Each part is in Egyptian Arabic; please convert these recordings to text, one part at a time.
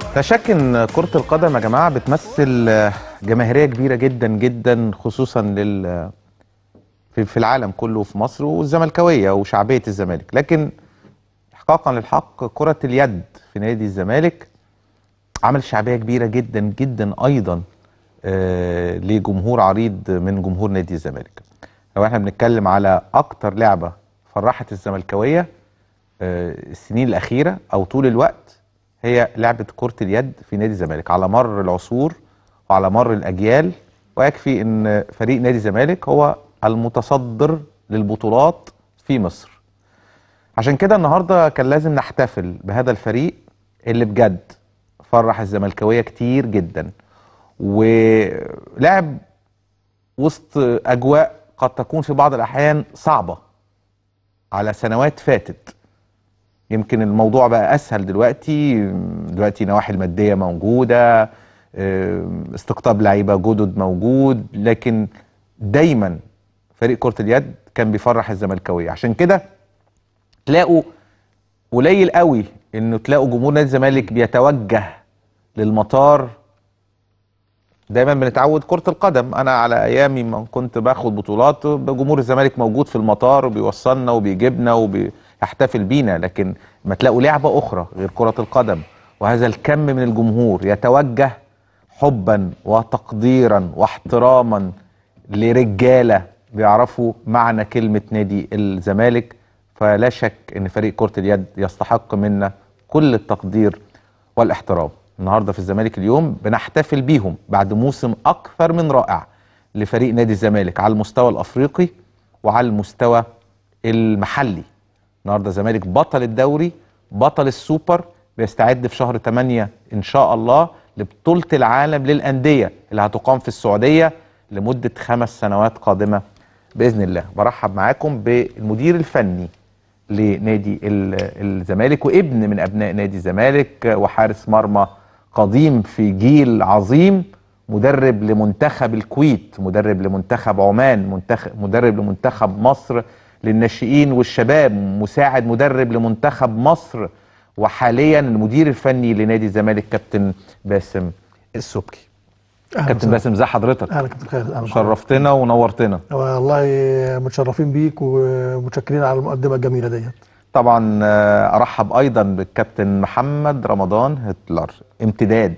لا شك ان كرة القدم يا جماعة بتمثل جماهيرية كبيرة جدا جدا خصوصا لل في في العالم كله في مصر والزملكاوية وشعبية الزمالك لكن احقاقا للحق كرة اليد في نادي الزمالك عمل شعبية كبيرة جدا جدا ايضا آه، لجمهور عريض من جمهور نادي الزمالك لو احنا بنتكلم على اكتر لعبة فرحت الزملكاوية آه، السنين الاخيرة او طول الوقت هي لعبة كرة اليد في نادي الزمالك على مر العصور وعلى مر الأجيال ويكفي أن فريق نادي الزمالك هو المتصدر للبطولات في مصر عشان كده النهاردة كان لازم نحتفل بهذا الفريق اللي بجد فرح الزملكاوية كتير جدا ولعب وسط أجواء قد تكون في بعض الأحيان صعبة على سنوات فاتت يمكن الموضوع بقى اسهل دلوقتي دلوقتي النواحي الماديه موجوده آه، استقطاب لعيبه جدد موجود لكن دايما فريق كره اليد كان بيفرح الزملكاويه عشان كده تلاقوا قليل قوي انه تلاقوا جمهور نادي الزمالك بيتوجه للمطار دايما بنتعود كرة القدم انا على ايامي ما كنت باخد بطولات جمهور الزمالك موجود في المطار وبيوصلنا وبيجيبنا وبيحتفل بينا لكن ما تلاقوا لعبة اخرى غير كرة القدم وهذا الكم من الجمهور يتوجه حبا وتقديرا واحتراما لرجالة بيعرفوا معنى كلمة نادي الزمالك فلا شك ان فريق كرة اليد يستحق منا كل التقدير والاحترام النهارده في الزمالك اليوم بنحتفل بيهم بعد موسم اكثر من رائع لفريق نادي الزمالك على المستوى الافريقي وعلى المستوى المحلي النهارده الزمالك بطل الدوري بطل السوبر بيستعد في شهر 8 ان شاء الله لبطولة العالم للأندية اللي هتقام في السعودية لمدة خمس سنوات قادمة بإذن الله برحب معاكم بالمدير الفني لنادي ال- الزمالك وابن من ابناء نادي الزمالك وحارس مرمى قديم في جيل عظيم مدرب لمنتخب الكويت مدرب لمنتخب عمان منتخب مدرب لمنتخب مصر للناشئين والشباب مساعد مدرب لمنتخب مصر وحاليا المدير الفني لنادي الزمالك كابتن باسم السبكي اهلا كابتن وسهلا. باسم ازي حضرتك اهلا كابتن خالد اهلا شرفتنا ونورتنا والله متشرفين بيك ومتشكرين على المقدمه الجميله ديت طبعا آه، ارحب ايضا بالكابتن محمد رمضان هتلر امتداد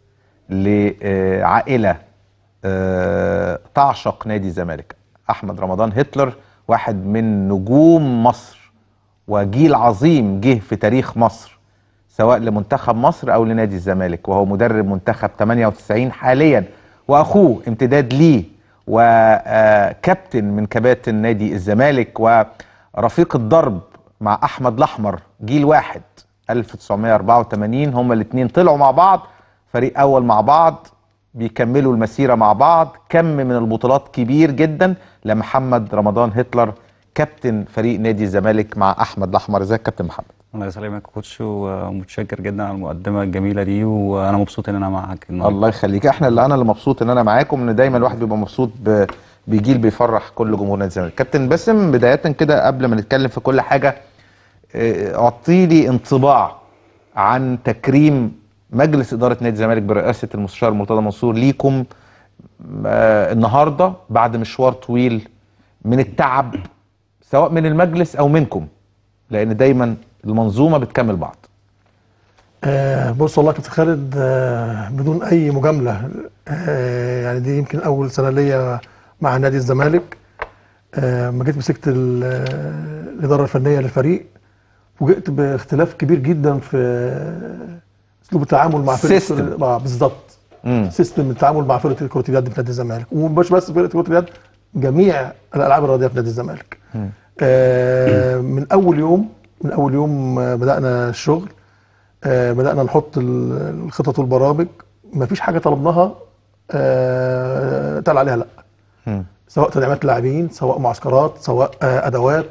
لعائله آه، تعشق نادي الزمالك احمد رمضان هتلر واحد من نجوم مصر وجيل عظيم جه في تاريخ مصر سواء لمنتخب مصر او لنادي الزمالك وهو مدرب منتخب 98 حاليا واخوه امتداد ليه وكابتن من كباتن نادي الزمالك ورفيق الضرب مع احمد الاحمر جيل واحد 1984 هما الاثنين طلعوا مع بعض فريق اول مع بعض بيكملوا المسيره مع بعض كم من البطولات كبير جدا لمحمد رمضان هتلر كابتن فريق نادي الزمالك مع احمد الاحمر ازيك يا كابتن محمد الله يسلمك يا كوتش ومتشكر جدا على المقدمه الجميله دي وانا مبسوط ان انا معاك النهارده الله يخليك احنا اللي انا اللي مبسوط ان انا معاكم ان دايما الواحد بيبقى مبسوط ب... بجيل بيفرح كل جمهور نادي الزمالك كابتن باسم بدايه كده قبل ما نتكلم في كل حاجه اه، اعطي لي انطباع عن تكريم مجلس اداره نادي الزمالك برئاسه المستشار مرتضى منصور ليكم اه، النهارده بعد مشوار طويل من التعب سواء من المجلس او منكم لان دايما المنظومه بتكمل بعض آه بص والله يا كابتن خالد آه بدون اي مجامله آه يعني دي يمكن اول سنه ليا مع نادي الزمالك آه ما جيت مسكت ال- آه، الاداره الفنيه للفريق فوجئت باختلاف كبير جدا في اسلوب التعامل مع فرقه System. آه، بالظبط مم. سيستم التعامل مع فرقه كره اليد في نادي الزمالك ومش بس فرقه كره اليد جميع الالعاب الرياضيه في نادي الزمالك آه من اول يوم من اول يوم آه، بدانا الشغل آه بدانا نحط ال- الخطط والبرامج ما فيش حاجه طلبناها آه اتقال عليها لا مم. سواء تدعيمات لاعبين سواء معسكرات سواء آه ادوات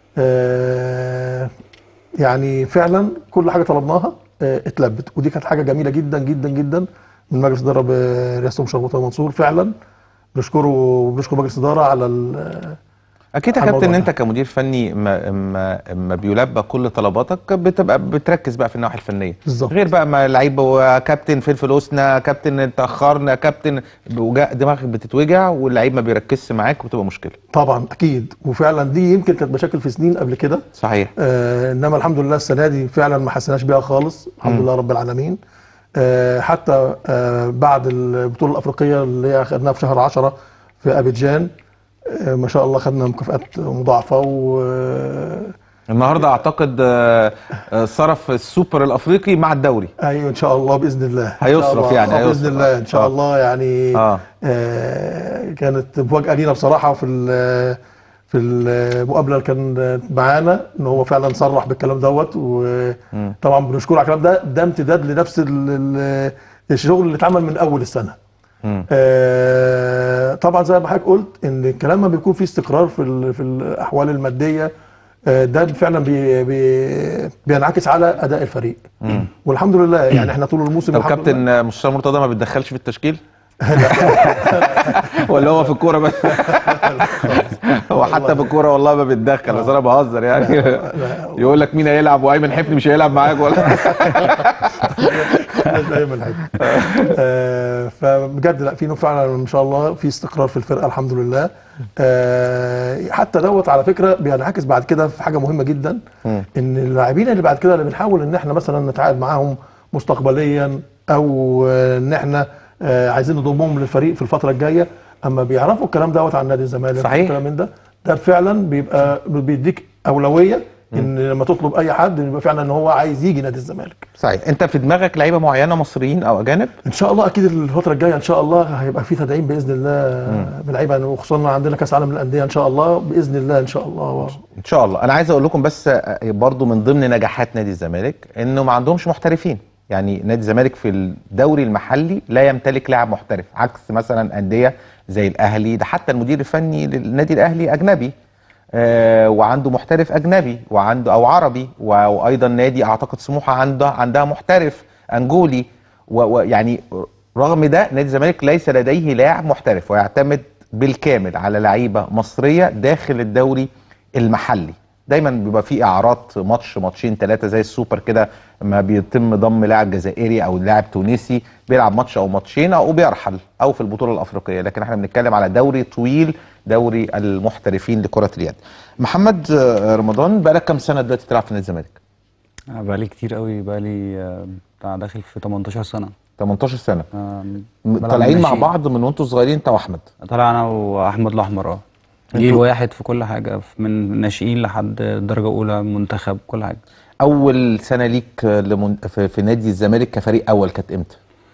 آه يعني فعلا كل حاجه طلبناها آه اتلبت ودي كانت حاجه جميله جدا جدا جدا من مجلس الاداره برئاسه مشرف مرتضى منصور فعلا بنشكره وبنشكر مجلس الاداره على ال- اكيد يا على كابتن الموضوع انت ده. كمدير فني ما ما ما بيلبى كل طلباتك بتبقى بتركز بقى في الناحيه الفنيه بالظبط. غير بقى ما اللعيبه وكابتن فين فلوسنا كابتن اتاخرنا كابتن وجا- دماغك بتتوجع واللعيب ما بيركزش معاك وبتبقى مشكله طبعا اكيد وفعلا دي يمكن كانت مشاكل في سنين قبل كده صحيح آه انما الحمد لله السنه دي فعلا ما حسناش بيها خالص الحمد لله رب العالمين آه حتى آه بعد البطوله الافريقيه اللي هي خدناها في شهر 10 في ابيجان آه ما شاء الله خدنا مكافآت مضاعفه و النهارده اعتقد آه، آه، صرف السوبر الافريقي مع الدوري ايوه ان شاء الله باذن الله إن شاء هيصرف الله. يعني، آه، هيصرف. باذن الله ان شاء آه. الله يعني آه. آه كانت مفاجاه لينا بصراحه في ال- في المقابله اللي كان معانا ان هو فعلا صرح بالكلام دوت وطبعا بنشكره على الكلام ده ده امتداد لنفس ال- ال- الشغل اللي اتعمل من اول السنه مم. آه طبعا زي ما حضرتك قلت ان الكلام ما بيكون فيه استقرار في ال- في الاحوال الماديه آه ده فعلا بي بي بينعكس على اداء الفريق والحمد لله يعني احنا طول الموسم طب الحمد لله- كابتن آه، مستشار مرتضى ما بيتدخلش في التشكيل ولا هو في الكوره بس هو حتى في الكوره والله ما بيتدخل بس انا بهزر يعني يقول لك مين هيلعب وايمن حفني مش هيلعب معاك ولا دايما حاجه آه، فبجد لا في فعلا ان شاء الله في استقرار في الفرقه الحمد لله آه، حتى دوت على فكره بينعكس بعد كده في حاجه مهمه جدا ان اللاعبين اللي بعد كده اللي بنحاول ان احنا مثلا نتعاقد معاهم مستقبليا او آه، ان احنا آه، عايزين نضمهم للفريق في الفتره الجايه اما بيعرفوا الكلام دوت عن نادي الزمالك صحيح. الكلام من ده ده فعلا بيبقى بيديك اولويه ان لما تطلب اي حد يبقى فعلا ان هو عايز يجي نادي الزمالك صحيح انت في دماغك لعيبه معينه مصريين او اجانب ان شاء الله اكيد الفتره الجايه ان شاء الله هيبقى في تدعيم باذن الله بلعيبه وخصوصا عندنا كاس عالم للانديه ان شاء الله باذن الله ان شاء الله ان شاء الله انا عايز اقول لكم بس آه، برضو من ضمن نجاحات نادي الزمالك انه ما عندهمش محترفين يعني نادي الزمالك في الدوري المحلي لا يمتلك لاعب محترف عكس مثلا انديه زي الاهلي ده حتى المدير الفني للنادي الاهلي اجنبي آه وعنده محترف اجنبي وعنده او عربي و- وايضا نادي اعتقد سموحه عنده عندها محترف انجولي و- ويعني رغم ده نادي الزمالك ليس لديه لاعب محترف ويعتمد بالكامل على لعيبه مصريه داخل الدوري المحلي دايما بيبقى في اعارات ماتش ماتشين ثلاثه زي السوبر كده ما بيتم ضم لاعب جزائري او لاعب تونسي بيلعب ماتش او ماتشين او بيرحل او في البطوله الافريقيه لكن احنا بنتكلم على دوري طويل دوري المحترفين لكره اليد محمد آه، رمضان بقالك كام سنه دلوقتي تلعب في نادي الزمالك آه، بقالي كتير قوي بقالي آه، بتاع داخل في 18 سنة 18 سنه آه، م- بلعب طالعين مع ناشئين. بعض من وانتوا صغيرين انت واحمد طالع انا واحمد الاحمر اه جيل واحد في كل حاجة من ناشئين لحد درجة أولى منتخب كل حاجة اول سنه ليك آه، لمن... في... في نادي الزمالك كفريق اول كانت امتى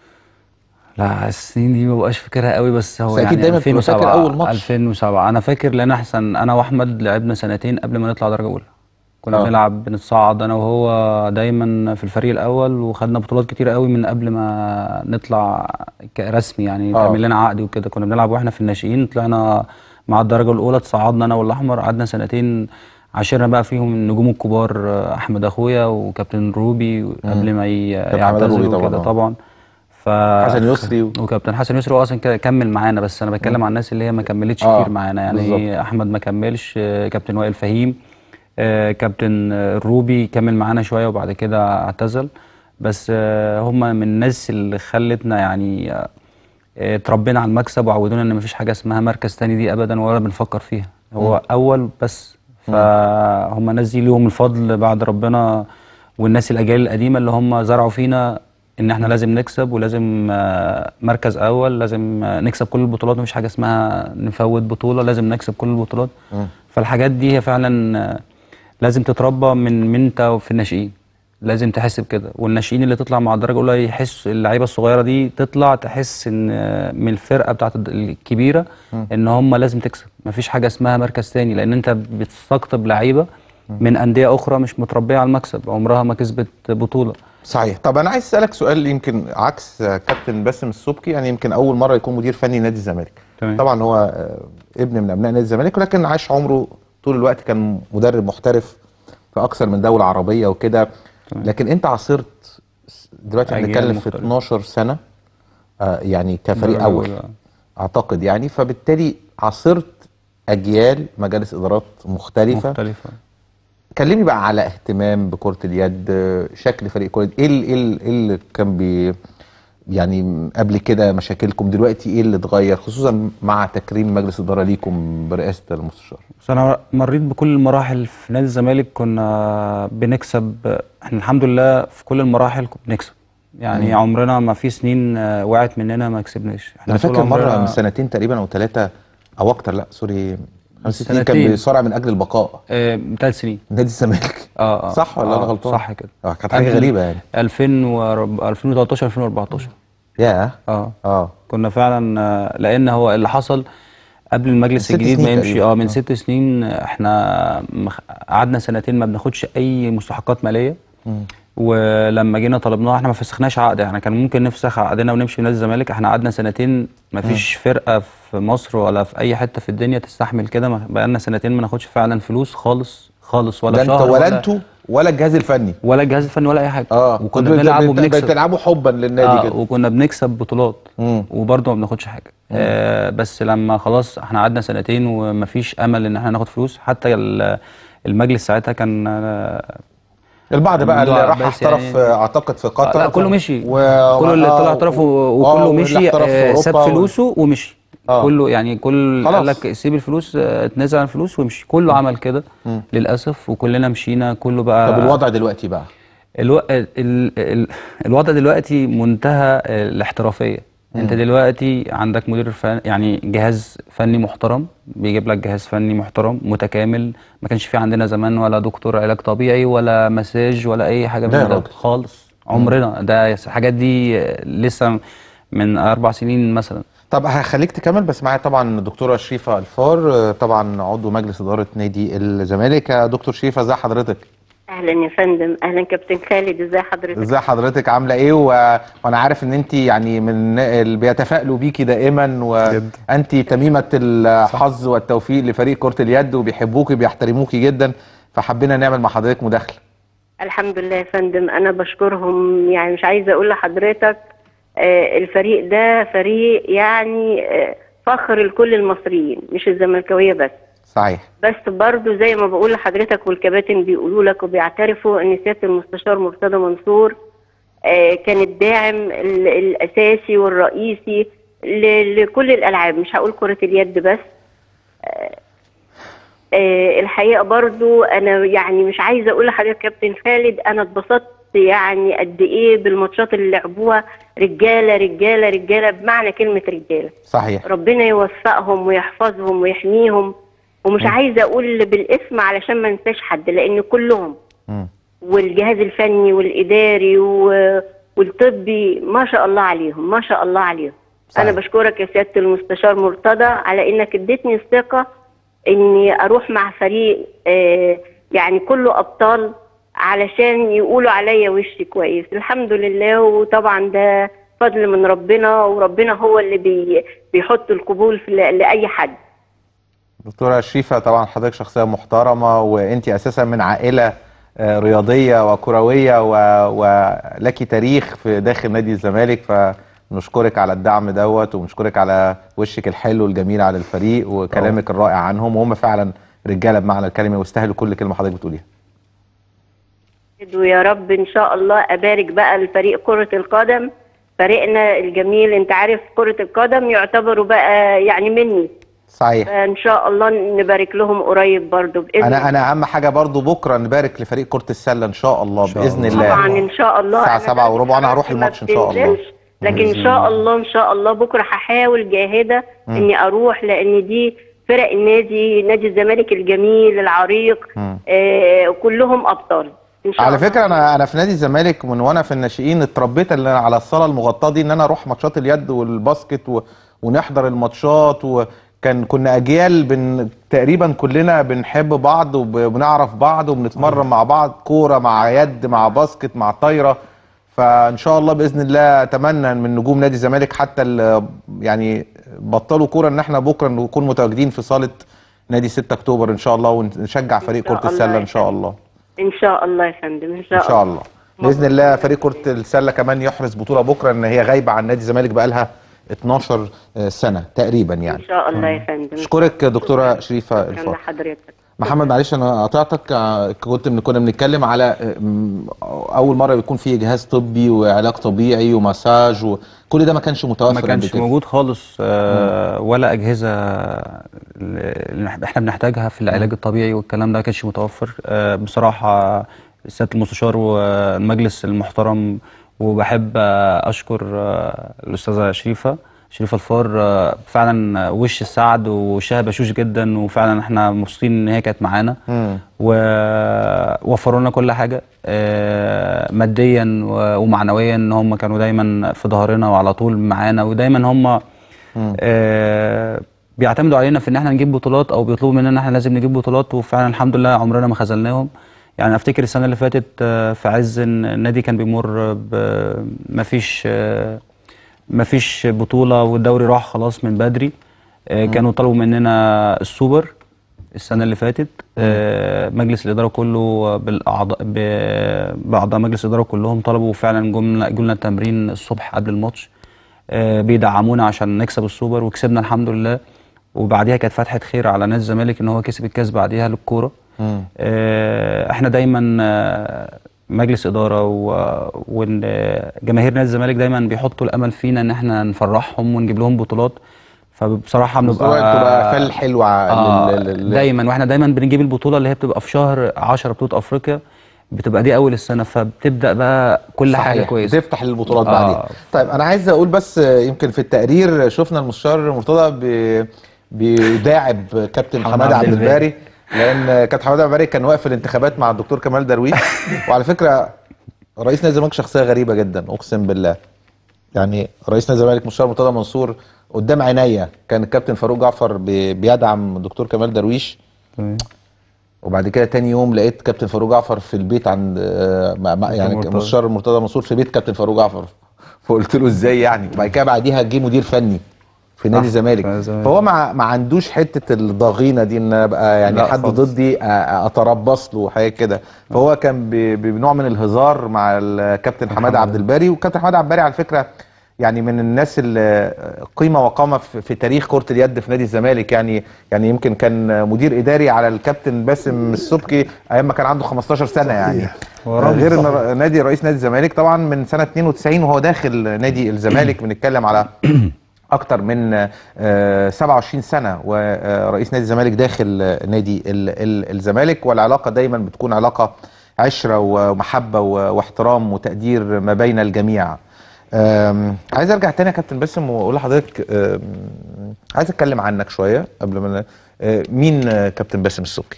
لا السنين دي ما بقاش فاكرها قوي بس هو بس أكيد يعني دايما بتبقى فاكر 2007 أول ماتش. 2007 انا فاكر لان احسن انا واحمد لعبنا سنتين قبل ما نطلع درجه اولى كنا آه. بنلعب بنتصعد انا وهو دايما في الفريق الاول وخدنا بطولات كتير قوي من قبل ما نطلع كرسمي يعني آه. تعمل لنا عقد وكده كنا بنلعب واحنا في الناشئين طلعنا مع الدرجه الاولى تصعدنا انا والاحمر قعدنا سنتين عاشرنا بقى فيهم النجوم الكبار آه، احمد اخويا وكابتن روبي قبل ما ي- كابتن حماد يعتزل روبي طبعاً، وكده آه. طبعا ف حسن يسري و- وكابتن حسن يسري هو اصلا كده كمل معانا بس انا بتكلم عن الناس اللي هي ما كملتش آه، كتير معانا يعني بالظبط. احمد ما كملش آه، كابتن وائل فهيم آه، كابتن آه، الروبي كمل معانا شويه وبعد كده اعتزل بس آه، هم من الناس اللي خلتنا يعني آه، آه، اتربينا على المكسب وعودونا ان مفيش حاجه اسمها مركز تاني دي ابدا ولا بنفكر فيها هو اول بس فهم الناس دي ليهم الفضل بعد ربنا والناس الاجيال القديمه اللي هم زرعوا فينا ان احنا لازم نكسب ولازم آه، مركز اول لازم آه، نكسب كل البطولات مفيش حاجه اسمها نفوت بطوله لازم نكسب كل البطولات فالحاجات دي هي فعلا آه، لازم تتربى من من انت في الناشئين لازم تحس بكده والناشئين اللي تطلع مع الدرجه الاولى يحس اللعيبه الصغيره دي تطلع تحس ان آه، من الفرقه بتاعت الد- الكبيره ان هم لازم تكسب مفيش حاجه اسمها مركز تاني لان انت بتستقطب لعيبه من انديه اخرى مش متربيه على المكسب عمرها ما كسبت بطوله صحيح طب انا عايز اسالك سؤال يمكن عكس آه، كابتن باسم السبكي يعني يمكن اول مره يكون مدير فني نادي الزمالك تمام. طبعا هو آه، ابن من ابناء نادي الزمالك ولكن عاش عمره طول الوقت كان مدرب محترف في اكثر من دوله عربيه وكده لكن انت عاصرت دلوقتي أجيال بنتكلم في مختلفة. 12 سنه آه، يعني كفريق درجة اول أولى. اعتقد يعني فبالتالي عاصرت اجيال مجالس ادارات مختلفه مختلفة كلمني بقى على اهتمام بكرة اليد آه، شكل فريق كرة ايه ال- ايه ال- إيه اللي كان بي يعني قبل كده مشاكلكم دلوقتي ايه اللي اتغير خصوصا مع تكريم مجلس الإدارة ليكم برئاسة المستشار بس انا مريت بكل المراحل في نادي الزمالك كنا بنكسب احنا الحمد لله في كل المراحل كنا بنكسب يعني مم. عمرنا ما في سنين آه، وقعت مننا ما كسبناش انا طول فاكر مرة عمرنا- من سنتين تقريبا او ثلاثة او اكتر لا سوري خمس سنين كان سنتين. بيصارع من اجل البقاء آه، من ثلاث سنين نادي الزمالك اه اه صح ولا آه انا غلطان؟ صح كده اه كانت حاجة قبل غريبة يعني 2000 و 2013 2014 ياه اه اه كنا فعلا آه، لان هو اللي حصل قبل المجلس ست الجديد ما سنين يمشي تقريباً. اه من آه. ست سنين احنا مخ- قعدنا سنتين ما بناخدش اي مستحقات ماليه مم. ولما جينا طلبناها احنا ما فسخناش عقد احنا كان ممكن نفسخ عقدنا ونمشي من نادي الزمالك احنا قعدنا سنتين ما فيش فرقه في مصر ولا في اي حته في الدنيا تستحمل كده ما- بقالنا سنتين ما ناخدش فعلا فلوس خالص خالص ولا ده انت شهر ولا انتوا ولا الجهاز الفني ولا الجهاز الفني ولا اي حاجه اه وكنا كنتوا بنلعب بت- وبنكسب بتلعبوا حبا للنادي آه كده وكنا بنكسب بطولات مم. وبرضه ما بناخدش حاجه آه بس لما خلاص احنا قعدنا سنتين ومفيش امل ان احنا ناخد فلوس حتى ال- المجلس ساعتها كان آه، البعض بقى اللي الموضوع راح بس احترف يعني- آه، اعتقد في قطر لا كله مشي و... كله اللي آه، طلع اعترف و- و- وكله آه، واللي مشي احترف في آه، ساب أوروبا و- فلوسه ومشي آه. كله يعني كل خلاص. قال لك سيب الفلوس آه، اتنازل عن الفلوس وامشي كله عمل كده مم. للاسف وكلنا مشينا كله بقى طب الوضع دلوقتي بقى الو... ال... ال... الوضع دلوقتي منتهى الاحترافية انت دلوقتي عندك مدير فن... يعني جهاز فني محترم بيجيب لك جهاز فني محترم متكامل ما كانش في عندنا زمان ولا دكتور علاج طبيعي ولا مساج ولا اي حاجة لا يا من ده راجل. خالص عمرنا ده الحاجات دي لسه من اربع سنين مثلا طب هخليك تكمل بس معايا طبعا الدكتوره شريفه الفار آه، طبعا عضو مجلس اداره نادي الزمالك يا دكتور شريفه ازي حضرتك اهلا يا فندم اهلا كابتن خالد ازي حضرتك ازي حضرتك عامله ايه و... وانا عارف ان انت يعني من اللي بيتفائلوا بيكي دائما وانت تميمه الحظ والتوفيق لفريق كره اليد وبيحبوكي وبيحترموكي جدا فحبينا نعمل مع حضرتك مداخله الحمد لله يا فندم انا بشكرهم يعني مش عايزه اقول لحضرتك آه الفريق ده فريق يعني آه فخر لكل المصريين مش الزملكاويه بس صحيح بس برضو زي ما بقول لحضرتك والكباتن بيقولوا لك وبيعترفوا ان سياده المستشار مرتضى منصور آه كان الداعم ال- الاساسي والرئيسي ل- لكل الالعاب مش هقول كره اليد بس آه، الحقيقه برضو انا يعني مش عايزه اقول لحضرتك كابتن خالد انا اتبسطت يعني قد ايه بالماتشات اللي لعبوها رجاله رجاله رجاله بمعنى كلمه رجاله صحيح ربنا يوفقهم ويحفظهم ويحميهم ومش عايزه اقول بالاسم علشان ما انساش حد لان كلهم مم. والجهاز الفني والاداري و- والطبي ما شاء الله عليهم ما شاء الله عليهم صحيح. انا بشكرك يا سياده المستشار مرتضى على انك اديتني الثقه اني اروح مع فريق آه، يعني كله ابطال علشان يقولوا عليا وشي كويس الحمد لله وطبعا ده فضل من ربنا وربنا هو اللي بي بيحط القبول في ل- لاي حد دكتورة شريفة طبعا حضرتك شخصية محترمة وانت اساسا من عائلة آه، رياضية وكروية و- ولك تاريخ في داخل نادي الزمالك فنشكرك على الدعم دوت ونشكرك على وشك الحلو الجميل على الفريق وكلامك الرائع عنهم وهم فعلا رجالة بمعنى الكلمة ويستاهلوا كل كلمة حضرتك بتقوليها ويا رب ان شاء الله ابارك بقى لفريق كرة القدم فريقنا الجميل انت عارف كرة القدم يعتبروا بقى يعني مني صحيح فان شاء الله نبارك لهم قريب برضو باذن انا انا اهم حاجة برضو بكرة نبارك لفريق كرة السلة ان شاء الله شاء بإذن الله. الله طبعا ان شاء الله الساعة أنا سبعة درجة وربع أنا هروح حرارتي ما الماتش إن شاء الله. بتنزلش، لكن ان شاء الله ان شاء الله بكره هحاول جاهده اني اروح لان دي فرق النادي نادي الزمالك الجميل العريق مم. آه كلهم ابطال ان شاء على الله فكره انا انا في نادي الزمالك من وانا في الناشئين اتربيت اللي أنا على الصاله المغطاه دي ان انا اروح ماتشات اليد والباسكت و... ونحضر الماتشات وكان كنا اجيال بن... تقريبا كلنا بنحب بعض وبنعرف بعض وبنتمرن مع بعض كوره مع يد مع باسكت مع طايره فان شاء الله باذن الله اتمنى من نجوم نادي الزمالك حتى اللي يعني بطلوا كوره ان احنا بكره نكون متواجدين في صاله نادي 6 اكتوبر ان شاء الله ونشجع فريق شاء كره الله السله يا ان شاء فندم. الله ان شاء الله يا فندم ان شاء, ان شاء الله باذن الله فريق كره السله كمان يحرز بطوله بكره ان هي غايبه عن نادي الزمالك بقالها 12 سنه تقريبا ان يعني شاء الله يا فندم اشكرك دكتوره شريفه شكرا الفاضل لحضرتك محمد معلش انا قطعتك ع- كنت من كنا بنتكلم على م، اول مره يكون في جهاز طبي وعلاج طبيعي ومساج وكل ده ما كانش متوفر ما قبل كانش كده. موجود خالص آه ولا اجهزه اللي احنا بنحتاجها في العلاج الطبيعي والكلام ده ما كانش متوفر آه بصراحه سياده المستشار والمجلس المحترم وبحب آه اشكر آه الاستاذه شريفه شريفه الفار آه فعلا وش السعد وشها بشوش جدا وفعلا احنا مبسوطين ان هي كانت معانا مم. ووفروا لنا كل حاجه آه، ماديا و- ومعنويا ان هم كانوا دايما في ظهرنا وعلى طول معانا ودايما هم آه، بيعتمدوا علينا في ان احنا نجيب بطولات او بيطلبوا مننا ان احنا لازم نجيب بطولات وفعلا الحمد لله عمرنا ما خذلناهم يعني افتكر السنه اللي فاتت آه، في عز إن النادي كان بيمر بمفيش آه، مفيش بطوله والدوري راح خلاص من بدري آه، كانوا طلبوا مننا السوبر السنه اللي فاتت آه، مجلس الاداره كله بالاعضاء ب- باعضاء مجلس الاداره كلهم طلبوا فعلا جمله جولنا التمرين الصبح قبل الماتش آه، بيدعمونا عشان نكسب السوبر وكسبنا الحمد لله وبعديها كانت فتحه خير على نادي الزمالك ان هو كسب الكاس بعديها للكوره آه، احنا دايما آه، مجلس اداره و- وان آه، جماهير نادي الزمالك دايما بيحطوا الامل فينا ان احنا نفرحهم ونجيب لهم بطولات فبصراحه بنبقى بتبقى فال حلوه آه آه دايما واحنا دايما بنجيب البطوله اللي هي بتبقى في شهر 10 بطوله افريقيا بتبقى دي اول السنه فبتبدا بقى كل حاجه صحيح. كويسه تفتح البطولات آه. بعدين طيب انا عايز اقول بس آه، يمكن في التقرير شفنا المستشار مرتضى بي- بيداعب كابتن محمد حماده عبد عبد الباري لان كابتن حماده عبد الباري كان واقف في الانتخابات مع الدكتور كمال درويش وعلى فكره رئيس نادي الزمالك شخصيه غريبه جدا اقسم بالله يعني رئيس نادي الزمالك مستشار مرتضى منصور قدام عينيا كان الكابتن فاروق جعفر بي- بيدعم الدكتور كمال درويش تمام. وبعد كده تاني يوم لقيت كابتن فاروق جعفر في البيت عند آه، مع- مع- يعني مرتضى. مستشار مرتضى منصور في بيت كابتن فاروق جعفر فقلت له ازاي يعني وبعد كده بعديها جه مدير فني في نادي صح، الزمالك في نادي الزمالك. فهو ما ما عندوش حته الضغينه دي ان أنا ابقى يعني لا حد خالص. ضدي أ- اتربص له وحاجه كده فهو كان ب- بنوع من الهزار مع الكابتن حماده عبد الباري وكابتن حماده عبد الباري على فكره يعني من الناس اللي قيمه وقامه في في تاريخ كره اليد في نادي الزمالك يعني يعني يمكن كان مدير اداري على الكابتن باسم السبكي ايام ما كان عنده 15 سنه يعني هو رمز غير ان ر- نادي رئيس نادي الزمالك طبعا من سنه 92 وهو داخل نادي الزمالك بنتكلم على اكتر من آه، 27 سنه ورئيس نادي الزمالك داخل آه، نادي ال- ال- الزمالك والعلاقه دايما بتكون علاقه عشره ومحبه و- واحترام وتقدير ما بين الجميع آم، عايز ارجع تاني يا كابتن باسم واقول لحضرتك آم، عايز اتكلم عنك شويه قبل ما ن- آه، مين آه، كابتن باسم السبكي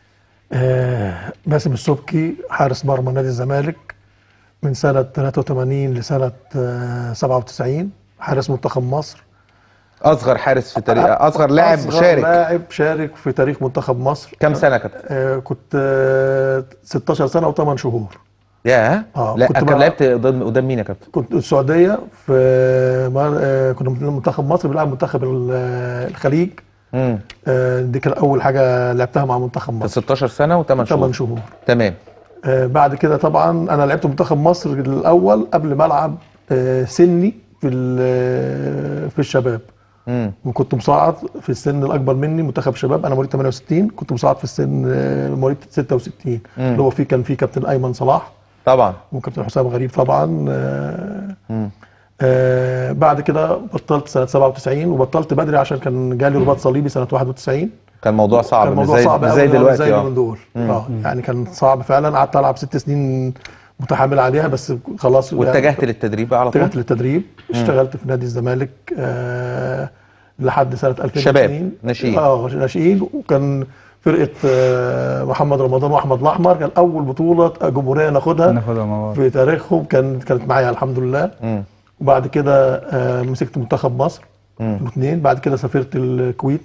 آه، باسم السبكي حارس مرمى نادي الزمالك من سنة 83 لسنة آه، 97 حارس منتخب مصر اصغر حارس في تاريخ اصغر لاعب أصغر شارك لاعب شارك في تاريخ منتخب مصر كم سنه يا كابتن آه، كنت آه، 16 سنة و8 شهور ياه آه، لا كنت كان بقى- لعبت قدام قدام مين يا كابتن كنت السعودية في ما- آه، كنا منتخب مصر بيلعب منتخب ال- آه، الخليج امم آه، دي كان أول حاجة لعبتها مع منتخب كان مصر 16 سنه و8 8 شهور شهور تمام آه، بعد كده طبعا انا لعبت منتخب مصر الاول قبل ما العب آه، سني في ال- في الشباب امم وكنت مصعد في السن الاكبر مني منتخب شباب انا مواليد 68 كنت مصعد في السن آه، مواليد 66 اللي هو فيه كان فيه كابتن ايمن صلاح طبعا وكابتن حسام غريب طبعا آه، مم. آه، بعد كده بطلت سنه 97 وبطلت بدري عشان كان جالي رباط صليبي سنه 91 كان موضوع صعب كان مش الموضوع زي صعب مش زي أوي، دلوقتي زي اه من دول اه يعني كان صعب فعلا قعدت العب ست سنين متحمل عليها بس خلاص واتجهت للتدريب بقى على طول اتجهت للتدريب اشتغلت في نادي الزمالك آه لحد سنه 2002 شباب، ناشئين. اه ناشئين وكان فرقه آه محمد رمضان واحمد الاحمر كان اول بطوله جمهوريه ناخدها ناخدها مع بعض في تاريخهم كان كانت معايا الحمد لله مم. وبعد كده آه مسكت منتخب مصر 2002 بعد كده سافرت الكويت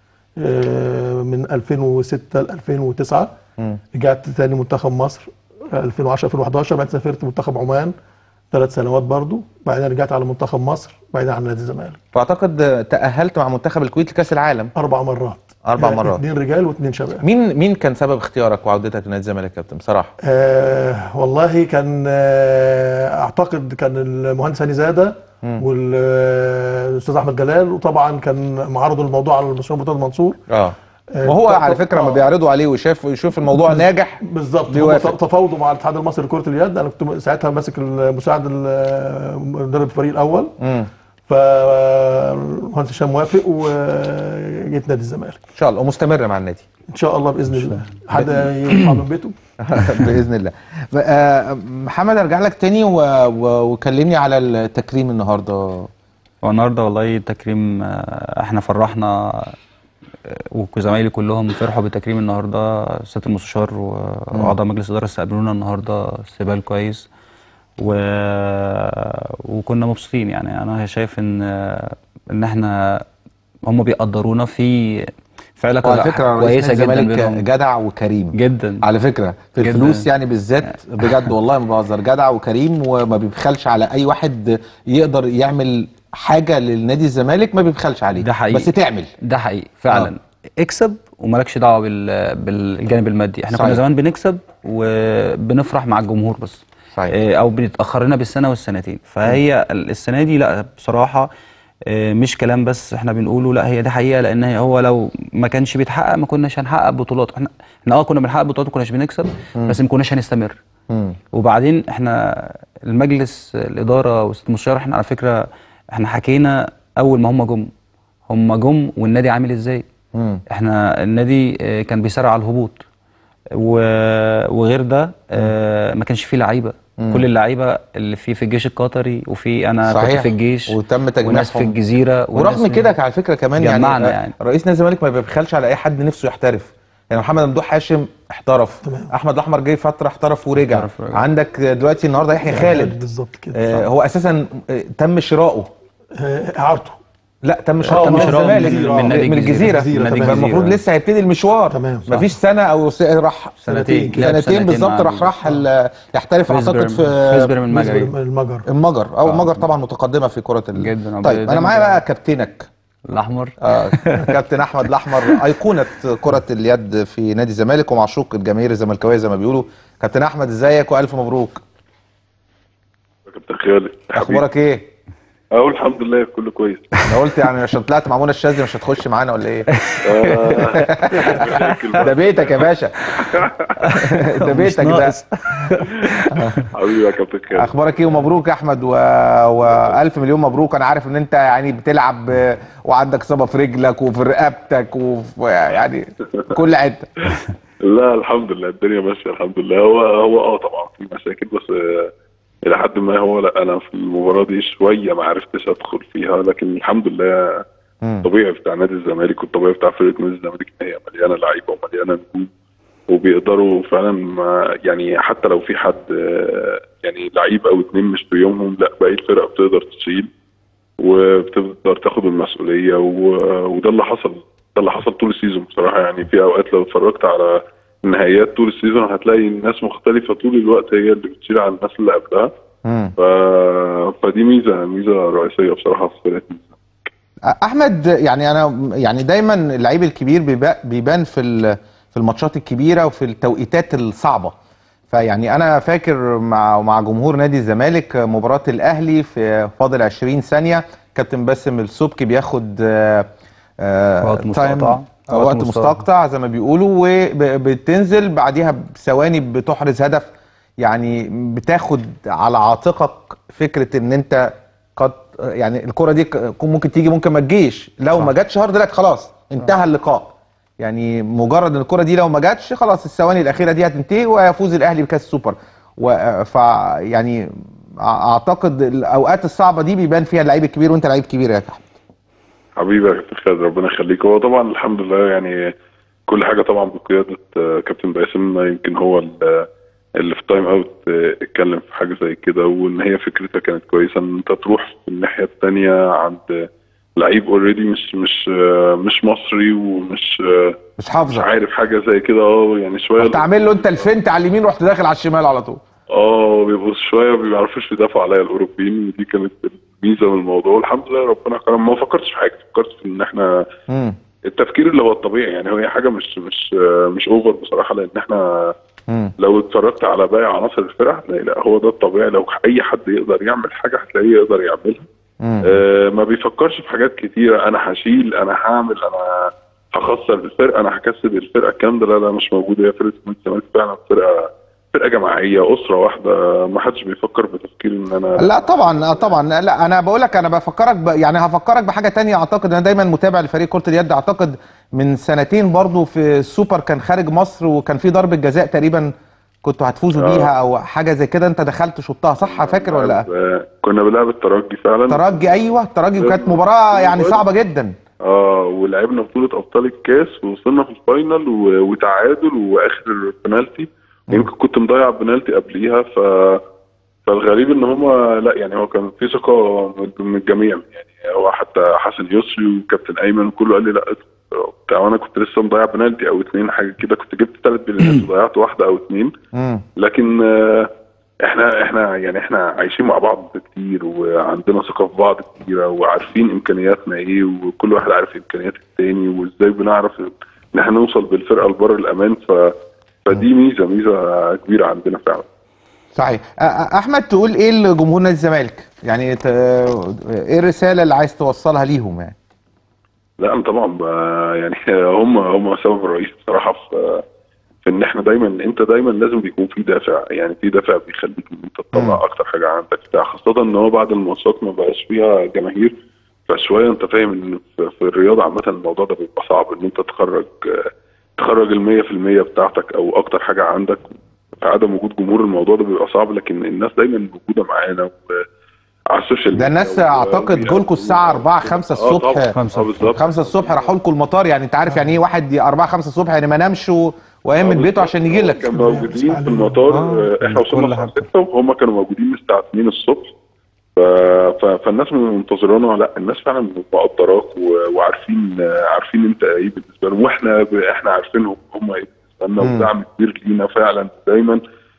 آه من 2006 ل 2009 رجعت تاني منتخب مصر 2010 2011 بعدين سافرت منتخب عمان ثلاث سنوات برضو بعدين رجعت على منتخب مصر بعدين على نادي الزمالك واعتقد تاهلت مع منتخب الكويت لكاس العالم اربع مرات أربع يعني مرات. اثنين رجال واثنين شباب مين مين كان سبب اختيارك وعودتك لنادي الزمالك يا كابتن بصراحه آه والله كان آه اعتقد كان المهندس هاني زاده والاستاذ احمد جلال وطبعا كان معرض الموضوع على المستشار مرتضى منصور اه آه، وهو ط- على ط- فكره لما آه. بيعرضوا عليه وشاف يشوف الموضوع ناجح بالظبط هم بيوافق. تفاوضوا مع الاتحاد المصري لكره اليد انا كنت ساعتها ماسك المساعد ال- مدرب الفريق الاول امم فالمهندس هشام موافق وجيت نادي الزمالك ان شاء الله ومستمر مع النادي ان شاء الله باذن الله حد يطلع من بيته باذن الله ف- آه، محمد ارجع لك تاني و... و... وكلمني على التكريم النهارده والنهارده والله التكريم آه، احنا فرحنا آه، وزمايلي كلهم فرحوا بالتكريم النهارده سياده المستشار و- واعضاء مجلس الاداره استقبلونا النهارده استقبال كويس و... وكنا مبسوطين يعني انا شايف ان ان احنا هم بيقدرونا في في علاقه وعلى فكره رئيس كويسه نادي جدا الزمالك بينهم جدع وكريم جدا على فكره في جداً. الفلوس يعني بالذات بجد والله ما بهزر جدع وكريم وما بيبخلش على اي واحد يقدر يعمل حاجه للنادي الزمالك ما بيبخلش عليه ده حقيقي. بس تعمل ده حقيقي فعلا اكسب ومالكش دعوه بال... بالجانب المادي احنا صحيح. كنا زمان بنكسب وبنفرح مع الجمهور بس صحيح. إيه، او بنتاخر لنا بالسنه والسنتين فهي ال- السنه دي لا بصراحه إيه، مش كلام بس احنا بنقوله لا هي دي حقيقه لان هي- هو لو ما كانش بيتحقق ما كناش هنحقق بطولات احنا احنا اه كنا بنحقق بطولات ما كناش بنكسب بس ما كناش هنستمر مم. وبعدين احنا المجلس الاداره وسياده المستشار احنا على فكره احنا حكينا اول ما هم جم هم جم والنادي عامل ازاي مم. احنا النادي اه، كان بيسارع على الهبوط و- وغير ده اه، ما كانش فيه لعيبه كل اللعيبه اللي فيه في الجيش القطري وفي انا كنت صحيح. في الجيش وتم تجميعهم. وناس في الجزيره وناس ورغم كده على فكره كمان يعني, جمعنا آه، يعني. رئيس نادي الزمالك ما بيبخلش على اي حد نفسه يحترف يعني محمد ممدوح هاشم احترف تمام. احمد الاحمر جه فتره احترف ورجع احترف ورجع. عندك دلوقتي النهارده يحيى خالد بالظبط كده آه هو اساسا آه، تم شراؤه آه، اعارته لا تم شراؤه تم من شراؤه من الزمالك الجزيرة. من نادي من الجزيرة. الجزيره من نادي يبقى الجزيرة. المفروض لسه هيبتدي المشوار تمام، صح. مفيش سنه او س- راح سنتين. لعب سنتين سنتين بالظبط مع راح الجزيرة. راح ال- يحترف اعتقد في فيسبر من المجري المجر المجر او المجر طبعا متقدمه في كره ال... جداً. طيب انا معايا بقى كابتنك الاحمر آه كابتن احمد الاحمر ايقونه كره اليد في نادي الزمالك ومعشوق الجماهير الزملكاويه زي ما بيقولوا كابتن احمد ازيك والف مبروك كابتن خالد اخبارك ايه اقول الحمد لله كله كويس انا قلت يعني عشان طلعت مع منى الشاذلي مش هتخش معانا ولا ايه مشاكل ده بقى. بيتك يا باشا ده بيتك ده ناقص. حبيبي يا كابتن خالد اخبارك ايه ومبروك يا احمد و... والف مليون مبروك انا عارف ان انت يعني بتلعب آه، وعندك اصابه في رجلك وفي رقبتك وفي يعني كل حته لا الحمد لله الدنيا ماشيه الحمد لله هو هو اه طبعا في مشاكل بس آه، الى حد ما هو لا انا في المباراه دي شويه ما عرفتش ادخل فيها لكن الحمد لله مم. الطبيعي بتاع نادي الزمالك والطبيعي بتاع فرقه نادي الزمالك إن هي مليانه لعيبه ومليانه نجوم وبيقدروا فعلا ما يعني حتى لو في حد آه، يعني لعيب او اتنين مش بيومهم لا باقي الفرق بتقدر تشيل وبتقدر تاخد المسؤوليه و- وده اللي حصل ده اللي حصل طول السيزون بصراحه يعني في اوقات لو اتفرجت على النهائيات طول السيزون هتلاقي الناس مختلفه طول الوقت هي اللي بتشيل على الناس اللي قبلها مم. ف... فدي ميزه ميزه رئيسيه بصراحه في فرقه احمد يعني انا يعني دايما اللعيب الكبير بيبا- بيبان في ال- في الماتشات الكبيره وفي التوقيتات الصعبه فيعني انا فاكر مع مع جمهور نادي الزمالك مباراه الاهلي في فاضل 20 ثانيه كابتن باسم السبكي بياخد آه، آه، وقت تايم- مستقطع. آه، وقت وقت مستقطع. مستقطع زي ما بيقولوا وبتنزل بعديها بثواني بتحرز هدف يعني بتاخد على عاتقك فكره ان انت قد يعني الكره دي ك- ممكن تيجي ممكن ما تجيش لو ما جاتش هارد لك خلاص انتهى اللقاء يعني مجرد ان الكره دي لو ما جاتش خلاص الثواني الاخيره دي هتنتهي ويفوز الاهلي بكاس السوبر و- ف يعني أع- اعتقد الاوقات الصعبه دي بيبان فيها اللعيب الكبير وانت لعيب كبير يا احمد حبيبي يا كابتن خالد ربنا يخليك هو طبعا الحمد لله يعني كل حاجه طبعا بقياده آه، كابتن باسم يمكن هو ال- اللي في تايم اوت آه، اتكلم في حاجه زي كده وان هي فكرتها كانت كويسه ان انت تروح في الناحيه الثانيه عند لعيب اوريدي مش مش آه، مش مصري ومش آه، مش مش حافظه عارف حاجه زي كده اه يعني شويه تعمل له انت الفنت على اليمين رحت داخل على الشمال على طول اه بيبقوا شويه ما بيعرفوش يدافعوا عليا الاوروبيين ودي كانت الميزه من الموضوع والحمد لله ربنا كرم ما فكرتش في حاجه فكرت في ان احنا امم التفكير اللي هو الطبيعي يعني هي حاجه مش مش مش اوفر بصراحه لان احنا امم لو اتفرجت على باقي عناصر الفرقه هتلاقي لا هو ده الطبيعي لو اي حد يقدر يعمل حاجه هتلاقيه يقدر يعملها مم. آه ما بيفكرش في حاجات كتيره انا هشيل انا هعمل انا هخسر الفرقه انا هكسب الفرقه الكلام ده لا لا مش موجود هي فرقه نادي الزمالك فعلا فرقه فرقه جماعيه اسره واحده ما حدش بيفكر بتفكير ان انا لا طبعا آه طبعا لا انا بقول لك انا بفكرك ب... يعني هفكرك بحاجه تانية اعتقد انا دايما متابع لفريق كره اليد اعتقد من سنتين برضو في السوبر كان خارج مصر وكان في ضربه جزاء تقريبا كنتوا هتفوزوا آه. بيها او حاجه زي كده انت دخلت شطها صح فاكر ولا لا آه، كنا بنلعب الترجي فعلا ترجي ايوه الترجي وكانت مباراه يعني صعبه جدا اه ولعبنا بطولة أبطال الكاس ووصلنا في الفاينل و- وتعادل وآخر بنالتي يمكن كنت مضيع بنالتي قبليها ف فالغريب ان هما لا يعني هو كان في ثقة من- من الجميع يعني هو حتى حسن يسري وكابتن ايمن كله قال لي لا بتاع وانا كنت لسه مضيع بنالتي او اتنين حاجة كده كنت جبت ثلاث بنالتيات وضيعت واحدة او اتنين امم لكن آه، احنا احنا يعني احنا عايشين مع بعض كتير وعندنا ثقه في بعض كتيره وعارفين امكانياتنا ايه وكل واحد عارف امكانيات التاني وازاي بنعرف ان احنا نوصل بالفرقه لبر الامان ف فدي ميزه ميزه كبيره عندنا فعلا صحيح أ- أ- احمد تقول ايه لجمهور نادي الزمالك يعني ت... ايه الرساله اللي عايز توصلها ليهم يعني لا انا طبعا ب- يعني هم هم سبب الرئيسي بصراحه في في ان احنا دايما انت دايما لازم بيكون في دافع يعني في دافع بيخليك ان انت مم. تطلع اكتر حاجه عندك بتاع خاصه ان هو بعد الماتشات ما بقاش فيها جماهير فشويه انت فاهم ان في, في الرياضه عامه الموضوع ده بيبقى صعب ان انت تخرج تخرج ال 100% بتاعتك او اكتر حاجه عندك في عدم وجود جمهور الموضوع ده بيبقى صعب لكن الناس دايما موجوده معانا و- على السوشيال ده ميديا الناس و- اعتقد جولكوا الساعه 4 5 اه طبعا الصبح خمسة اه بالظبط 5 الصبح راحوا لكم المطار يعني انت عارف يعني ايه واحد 4 5 الصبح يعني ما نامش و- وقام من بيته عشان يجي لك كان موجودين في المطار آه، احنا كل وصلنا الساعه حاجة. 6 وهم كانوا موجودين من الساعه 2 الصبح ف... ف... فالناس منتظرانا لا الناس فعلا مقدراك و... وعارفين عارفين انت ايه بالنسبه لهم واحنا ب... احنا عارفينهم هم ايه بالنسبه لنا مم. ودعم كبير لينا فعلا دايما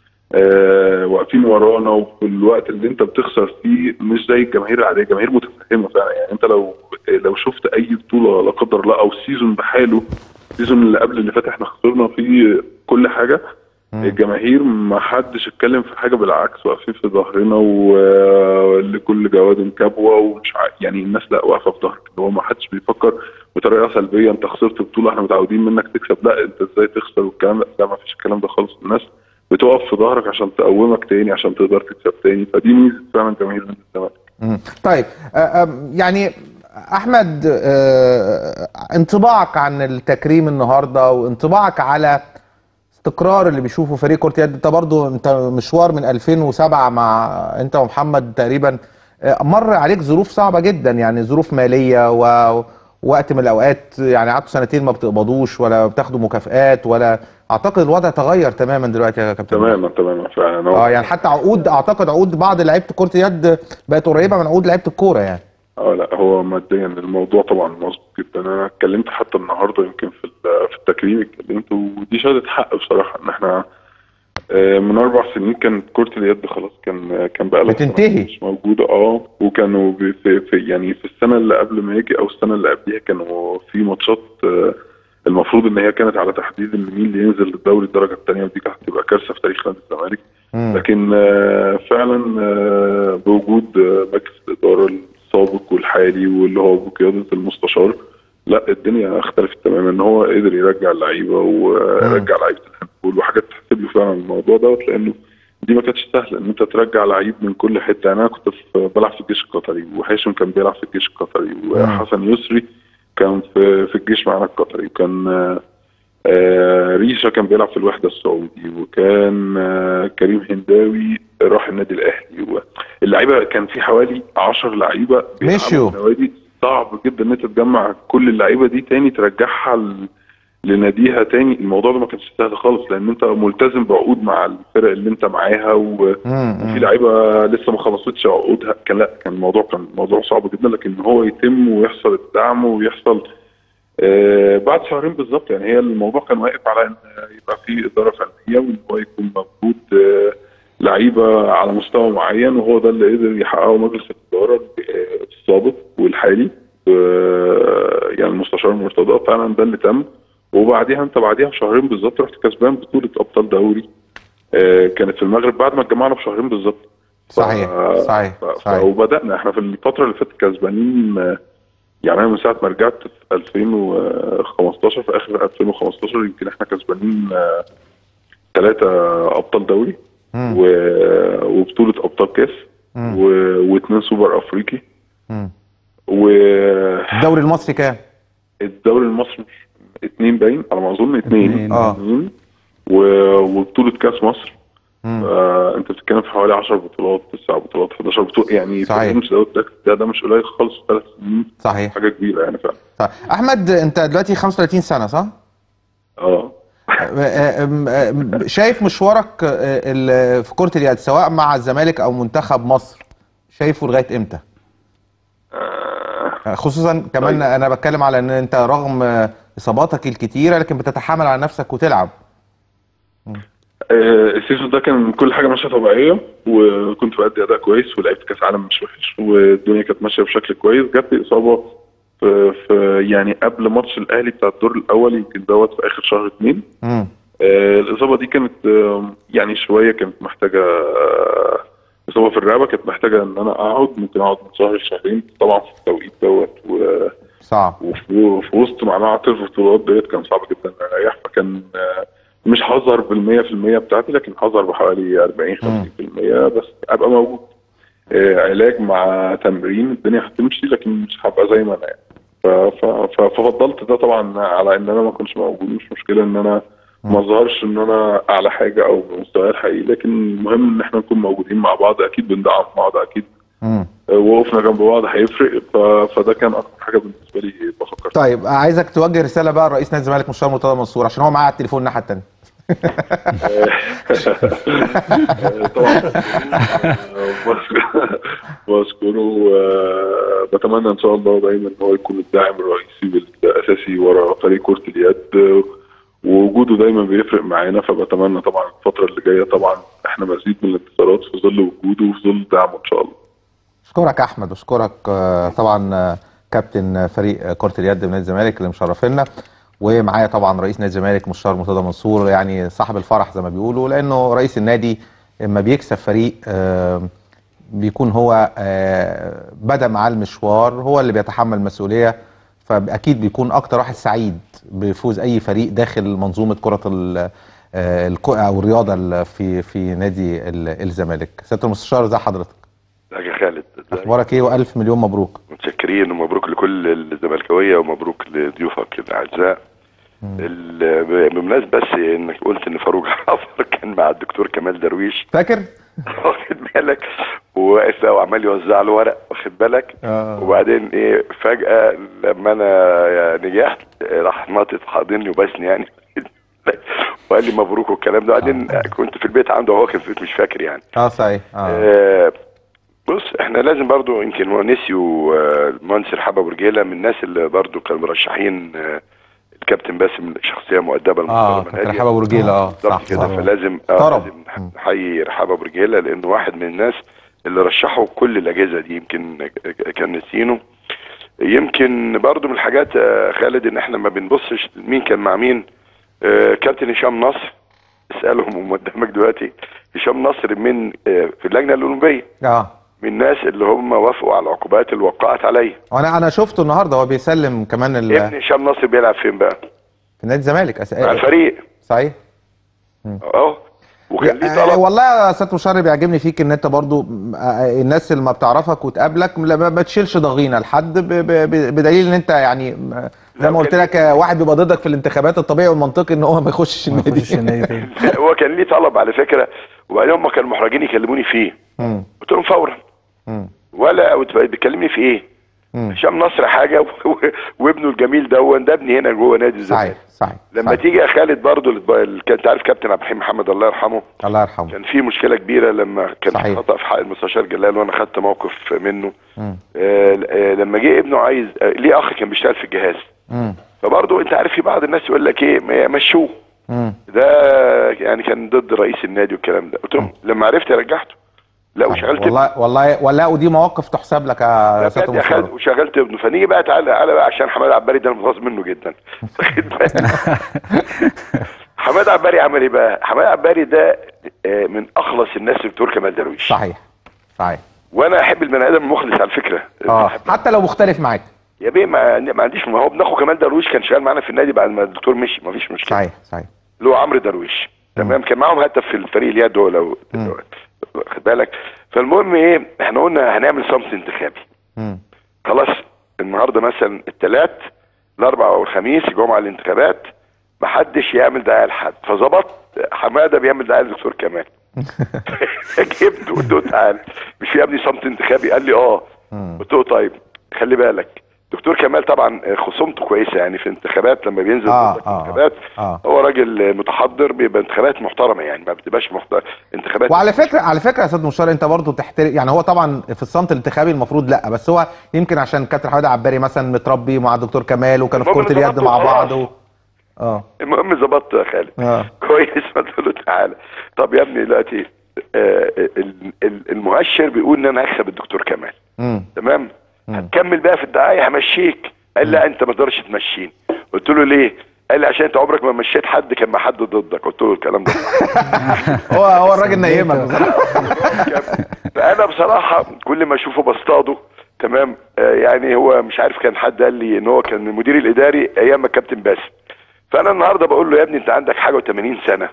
آه واقفين ورانا وفي الوقت اللي انت بتخسر فيه مش زي الجماهير العاديه الجماهير متفهمه فعلا يعني انت لو لو شفت اي بطوله لا قدر الله او سيزون بحاله السيزون اللي قبل اللي فات احنا خسرنا فيه كل حاجه الجماهير ما حدش اتكلم في حاجه بالعكس واقفين في ظهرنا ولكل جواد كبوه ومش عارف يعني الناس لا واقفه في ظهرك اللي هو ما حدش بيفكر بطريقه سلبيه انت خسرت بطوله احنا متعودين منك تكسب لا انت ازاي تخسر والكلام ده لا ما فيش الكلام ده خالص الناس بتقف في ظهرك عشان تقومك تاني عشان تقدر تكسب تاني فدي ميزه فعلا جماهير نادي الزمالك مم. طيب آه، آه، يعني احمد آه، انطباعك عن التكريم النهارده وانطباعك على استقرار اللي بيشوفه فريق كرة يد انت برضو انت مشوار من 2007 مع انت ومحمد تقريبا آه، مر عليك ظروف صعبة جدا يعني ظروف مالية ووقت من الاوقات يعني قعدتوا سنتين ما بتقبضوش ولا بتاخدوا مكافآت ولا اعتقد الوضع تغير تماما دلوقتي يا كابتن تماما تماما فعلا هو- اه يعني حتى عقود اعتقد عقود بعض لعيبه كره اليد بقت قريبه من عقود لعيبه الكوره يعني اه لا هو ماديا الموضوع طبعا مظبوط جدا انا اتكلمت حتى النهارده يمكن في ال- في التكريم اتكلمت ودي شهاده حق بصراحه ان احنا آه، من اربع سنين كانت كره اليد خلاص كان كان بقى لها سنة بتنتهي. مش موجوده اه وكانوا بي- في, في يعني في السنه اللي قبل ما يجي او السنه اللي قبليها كانوا في ماتشات آه، المفروض ان هي كانت على تحديد ان مين اللي ينزل للدوري الدرجه الثانيه ودي كانت هتبقى كارثه في تاريخ نادي الزمالك مم. لكن آه، فعلا آه، بوجود آه، مجلس الاداره السابق والحالي واللي هو بقياده المستشار لا الدنيا اختلفت تماما ان هو قدر يرجع اللعيبه ورجع لعيبه الهاندبول وحاجات تحسب له فعلا الموضوع دوت لانه دي ما كانتش سهله ان انت ترجع لعيب من كل حته يعني انا كنت في بلعب في الجيش القطري وهاشم كان بيلعب في الجيش القطري وحسن يسري كان في في الجيش معانا القطري وكان آه، آه، ريشا كان بيلعب في الوحده السعودي وكان آه، كريم هنداوي راح النادي الاهلي اللعيبه كان في حوالي 10 لعيبه بيلعبوا مشيوا. في النوادي صعب جدا ان انت تجمع كل اللعيبه دي تاني ترجعها ل- لناديها تاني الموضوع ده ما كانش سهل خالص لان انت ملتزم بعقود مع الفرق اللي انت معاها و... مم. وفي لعيبه لسه ما خلصتش عقودها كان لا كان الموضوع كان موضوع صعب جدا لكن هو يتم ويحصل الدعم ويحصل آه بعد شهرين بالظبط يعني هي الموضوع كان واقف على ان يبقى في اداره فنيه وان هو يكون موجود آه لعيبه على مستوى معين وهو ده اللي قدر يحققه مجلس الاداره آه، السابق والحالي آه، يعني المستشار مرتضى فعلا ده اللي تم وبعديها انت بعديها بشهرين بالظبط رحت كسبان بطوله ابطال دوري آه، كانت في المغرب بعد ما اتجمعنا بشهرين بالظبط صحيح ف- صحيح ف- ف- صحيح وبدانا احنا في الفتره اللي فاتت كسبانين آه، يعني انا من ساعه ما رجعت في 2015 في اخر 2015 يمكن احنا كسبانين ثلاثه ابطال دوري مم. و- وبطوله ابطال كاس مم. و- واثنين سوبر افريقي مم. والدوري الدوري المصري كام؟ المصري مش- اتنين باين على ما اظن اتنين اتنين. آه. اتنين. و- وبطوله كاس مصر مم. آه انت بتتكلم في حوالي 10 بطولات 9 بطولات 11 بطوله يعني صحيح. مش ده, ده, ده مش قليل خالص في ثلاث سنين صحيح حاجه كبيره يعني فعلا طيب. احمد انت دلوقتي 35 سنه صح؟ اه أم- أم- شايف مشوارك أه، ال- في كرة اليد سواء مع الزمالك او منتخب مصر شايفه لغاية امتى؟ آه، خصوصا كمان طيب. انا بتكلم على ان انت رغم أه، اصاباتك الكتيرة لكن بتتحامل على نفسك وتلعب آه، السيزون ده كان كل حاجه ماشيه طبيعيه وكنت بأدي اداء كويس ولعبت كاس عالم مش وحش والدنيا كانت ماشيه بشكل كويس جات لي اصابه في, في يعني قبل ماتش الاهلي بتاع الدور الاول يمكن دوت في اخر شهر اثنين مم. آه، الإصابة دي كانت آه، يعني شوية كانت محتاجة آه، إصابة في الرقبة كانت محتاجة إن أنا أقعد ممكن أقعد من شهر لشهرين طبعا في التوقيت دوت و- صعب وفي في وسط معناعة البطولات ديت كان صعب جدا إن أنا أريح فكان آه، مش هظهر بالمية في المية بتاعتي لكن هظهر بحوالي 40 50 في المية بس أبقى موجود آه، علاج مع تمرين الدنيا هتمشي لكن مش هبقى زي ما أنا يعني ف- ف- ف- ففضلت ده طبعا على ان انا ما كنتش موجود مش مشكله ان انا ما اظهرش ان انا اعلى حاجه او مستواي الحقيقي لكن المهم ان احنا نكون موجودين مع بعض اكيد بندعم بعض اكيد مم. آه، وقفنا جنب بعض هيفرق ف- فده كان اكتر حاجه بالنسبه لي بفكر فيها. طيب عايزك توجه رسالة بقى لرئيس نادي الزمالك مستشار مرتضى منصور عشان هو معايا على التليفون الناحية التانية آه، طبعا آه، بشكر- بشكره آه، بتمنى ان شاء الله دايما ان هو يكون الداعم الرئيسي والاساسي ورا فريق كره اليد آه، ووجوده دايما بيفرق معانا فبتمنى طبعا الفتره اللي جايه طبعا احنا مزيد من الانتصارات في ظل وجوده وفي ظل دعمه ان شاء الله اشكرك احمد اشكرك آه، طبعا آه، كابتن فريق كرة اليد من نادي الزمالك اللي مشرفنا ومعايا طبعا رئيس نادي الزمالك مستشار مرتضى منصور يعني صاحب الفرح زي ما بيقولوا لانه رئيس النادي لما بيكسب فريق آه، بيكون هو آه، بدا معاه المشوار هو اللي بيتحمل المسؤوليه فاكيد بيكون اكتر واحد سعيد بفوز اي فريق داخل منظومه كره ال- آه، الك- او الرياضه ال- في في نادي ال- الزمالك سياده المستشار ازي حضرتك ازيك يا خالد ازيك؟ اخبارك ايه والف مليون مبروك متشكرين ومبروك لكل الزملكاويه ومبروك لضيوفك الاعزاء ال- بمناسبه بس انك قلت ان فاروق جعفر كان مع الدكتور كمال درويش فاكر واخد بالك وواقف بقى وعمال يوزع له ورق واخد بالك آه. وبعدين ايه فجاه لما انا نجحت راح ناطط حاضني وبسني يعني وقال لي مبروك والكلام ده بعدين كنت في البيت عنده وهو كان في البيت مش فاكر يعني اه صحيح اه آه، بص احنا لازم برضو يمكن هو نسيوا آه، المهندس رحاب ابو رجيله من الناس اللي برضو كانوا مرشحين آه، الكابتن باسم شخصيه مؤدبه اه المحترمة كابتن نادية. رحاب ابو رجيله اه صح بالظبط كده صح فلازم طرب. اه لازم نحيي رحاب ابو رجيله لانه واحد من الناس اللي رشحوا كل الاجهزه دي يمكن كان نسينه يمكن برضو من الحاجات آه، خالد ان احنا ما بنبصش مين كان مع مين آه، كابتن هشام نصر اسالهم هم قدامك دلوقتي هشام نصر من آه، في اللجنه الاولمبيه اه من الناس اللي هم وافقوا على العقوبات اللي وقعت عليه وانا انا شفته النهارده هو بيسلم كمان ال... ابن هشام نصر بيلعب فين بقى؟ في نادي الزمالك أس... مع الفريق صحيح اه وكان ليه آه، طلب والله يا استاذ مشرف بيعجبني فيك ان انت برضو م- آه، الناس اللي ما بتعرفك وتقابلك لا، ما ما تشيلش ضغينه لحد ب... ب... ب... بدليل ان انت يعني م- زي ما لا، قلت كان- لك آه، واحد بيبقى ضدك في الانتخابات الطبيعي والمنطقي ان هو ما يخشش ما يخشش النادي النادي تاني هو كان ليه طلب على فكره وبعدين هم كانوا محرجين يكلموني فيه مم. قلت لهم فورا مم. ولا وت- بتكلمني في ايه؟ مم. هشام نصر حاجه و- و- وابنه الجميل دون ده ابني هنا جوه نادي الزمالك صحيح صحيح لما صحيح. تيجي يا خالد برضه الب- كان انت عارف كابتن عبد الحليم محمد الله يرحمه الله يرحمه كان في مشكله كبيره لما كان صحيح. في خطا في حق المستشار جلال وانا خدت موقف منه مم. آه آه لما جه ابنه عايز آه ليه اخ كان بيشتغل في الجهاز مم. فبرضه انت عارف في بعض الناس يقول لك ايه ما- مشوه مم. ده يعني كان ضد رئيس النادي والكلام ده قلت لهم لما عرفت رجعته لا وشغلت والله والله والله ودي مواقف تحسب لك يا ابنه سياده يا خالد المستشار وشغلت ابنه فنيجي بقى تعالى تعالى بقى عشان حماد عباري ده انا متغاظ منه جدا واخد بالك؟ حماد عباري عمل ايه بقى؟ حماد عباري ده آه، من اخلص الناس اللي بتقول كمال درويش صحيح صحيح وانا احب البني ادم المخلص على فكره اه بحب- حتى لو مختلف معاك يا بيه ما, ما عنديش ما هو ابن اخو كمال درويش كان شغال معانا في النادي بعد ما الدكتور مشي ما فيش مشكله صحيح صحيح اللي هو عمرو درويش تمام كان معاهم هدف في الفريق اليد دول لو واخد بالك فالمهم ايه احنا قلنا هنعمل صمت انتخابي مم. خلاص النهارده مثلا الثلاث الاربع والخميس الجمعه الانتخابات محدش يعمل دعايه لحد فظبطت حماده بيعمل دعايه للدكتور كمال جبته قلت له تعالى مش في يا ابني صمت انتخابي قال لي اه قلت له طيب خلي بالك دكتور كمال طبعا خصومته كويسه يعني في الانتخابات لما بينزل آه، ضدك آه، انتخابات آه. هو راجل متحضر بيبقى انتخابات محترمه يعني ما بتبقاش محترمه انتخابات وعلى فكره على فكره يا استاذ مشار انت برضو تحترم يعني هو طبعا في الصمت الانتخابي المفروض لا بس هو يمكن عشان كابتن حماده عباري مثلا متربي مع الدكتور كمال وكانوا في المهم كره اليد ظبطوا مع خلاص. بعض و... اه المهم ظبطت يا خالد آه. كويس قلت له تعالى طب يا ابني دلوقتي آه، ال- ال- المؤشر بيقول ان انا هكسب الدكتور كمال امم تمام هتكمل بقى في الدعايه همشيك قال لا انت ما تقدرش تمشيني قلت له ليه قال لي عشان انت عمرك ما مشيت حد كان مع حد ضدك قلت له الكلام ده هو هو الراجل نيمك بصراحه فانا بصراحه كل ما اشوفه بصطاده تمام آه يعني هو مش عارف كان حد قال لي ان هو كان المدير الاداري ايام ما الكابتن باسم فانا النهارده بقول له يا ابني انت عندك حاجه و80 سنه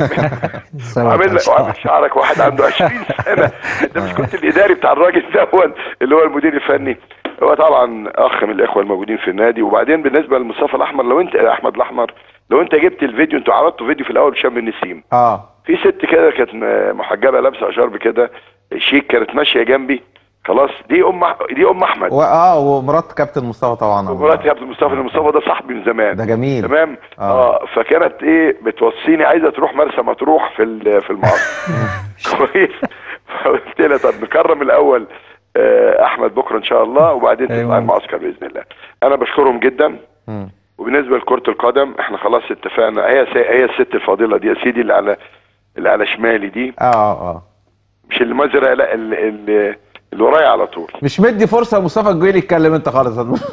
وعامل لك وعامل شعرك واحد عنده 20 سنه انت مش كنت الاداري بتاع الراجل ده اللي هو المدير الفني هو طبعا اخ من الاخوه الموجودين في النادي وبعدين بالنسبه لمصطفى الاحمر لو انت احمد الاحمر لو انت جبت الفيديو انتوا عرضتوا فيديو في الاول بشام النسيم اه في ست كده كانت م- محجبه لابسه شرب كده شيك كانت ماشيه جنبي خلاص دي ام أح- دي ام احمد واه ومرات كابتن مصطفى طبعا ومرات يا عبد المصطفى لأن مصطفى ده صاحبي من زمان ده جميل. تمام آه. اه, فكانت ايه بتوصيني عايزه تروح مرسى مطروح في ال- في المعسكر كويس فقلت لها طب نكرم الاول آه احمد بكره ان شاء الله وبعدين تطلع أيوة. المعسكر باذن الله انا بشكرهم جدا مم. وبالنسبه لكره القدم احنا خلاص اتفقنا هي س- هي الست الفاضله دي يا سيدي اللي على اللي على شمالي دي اه اه مش اللي مزرق لا اللي, اللي, اللي ورايا على طول مش مدي فرصه لمصطفى الجويلي يتكلم انت خالص يا أستاذ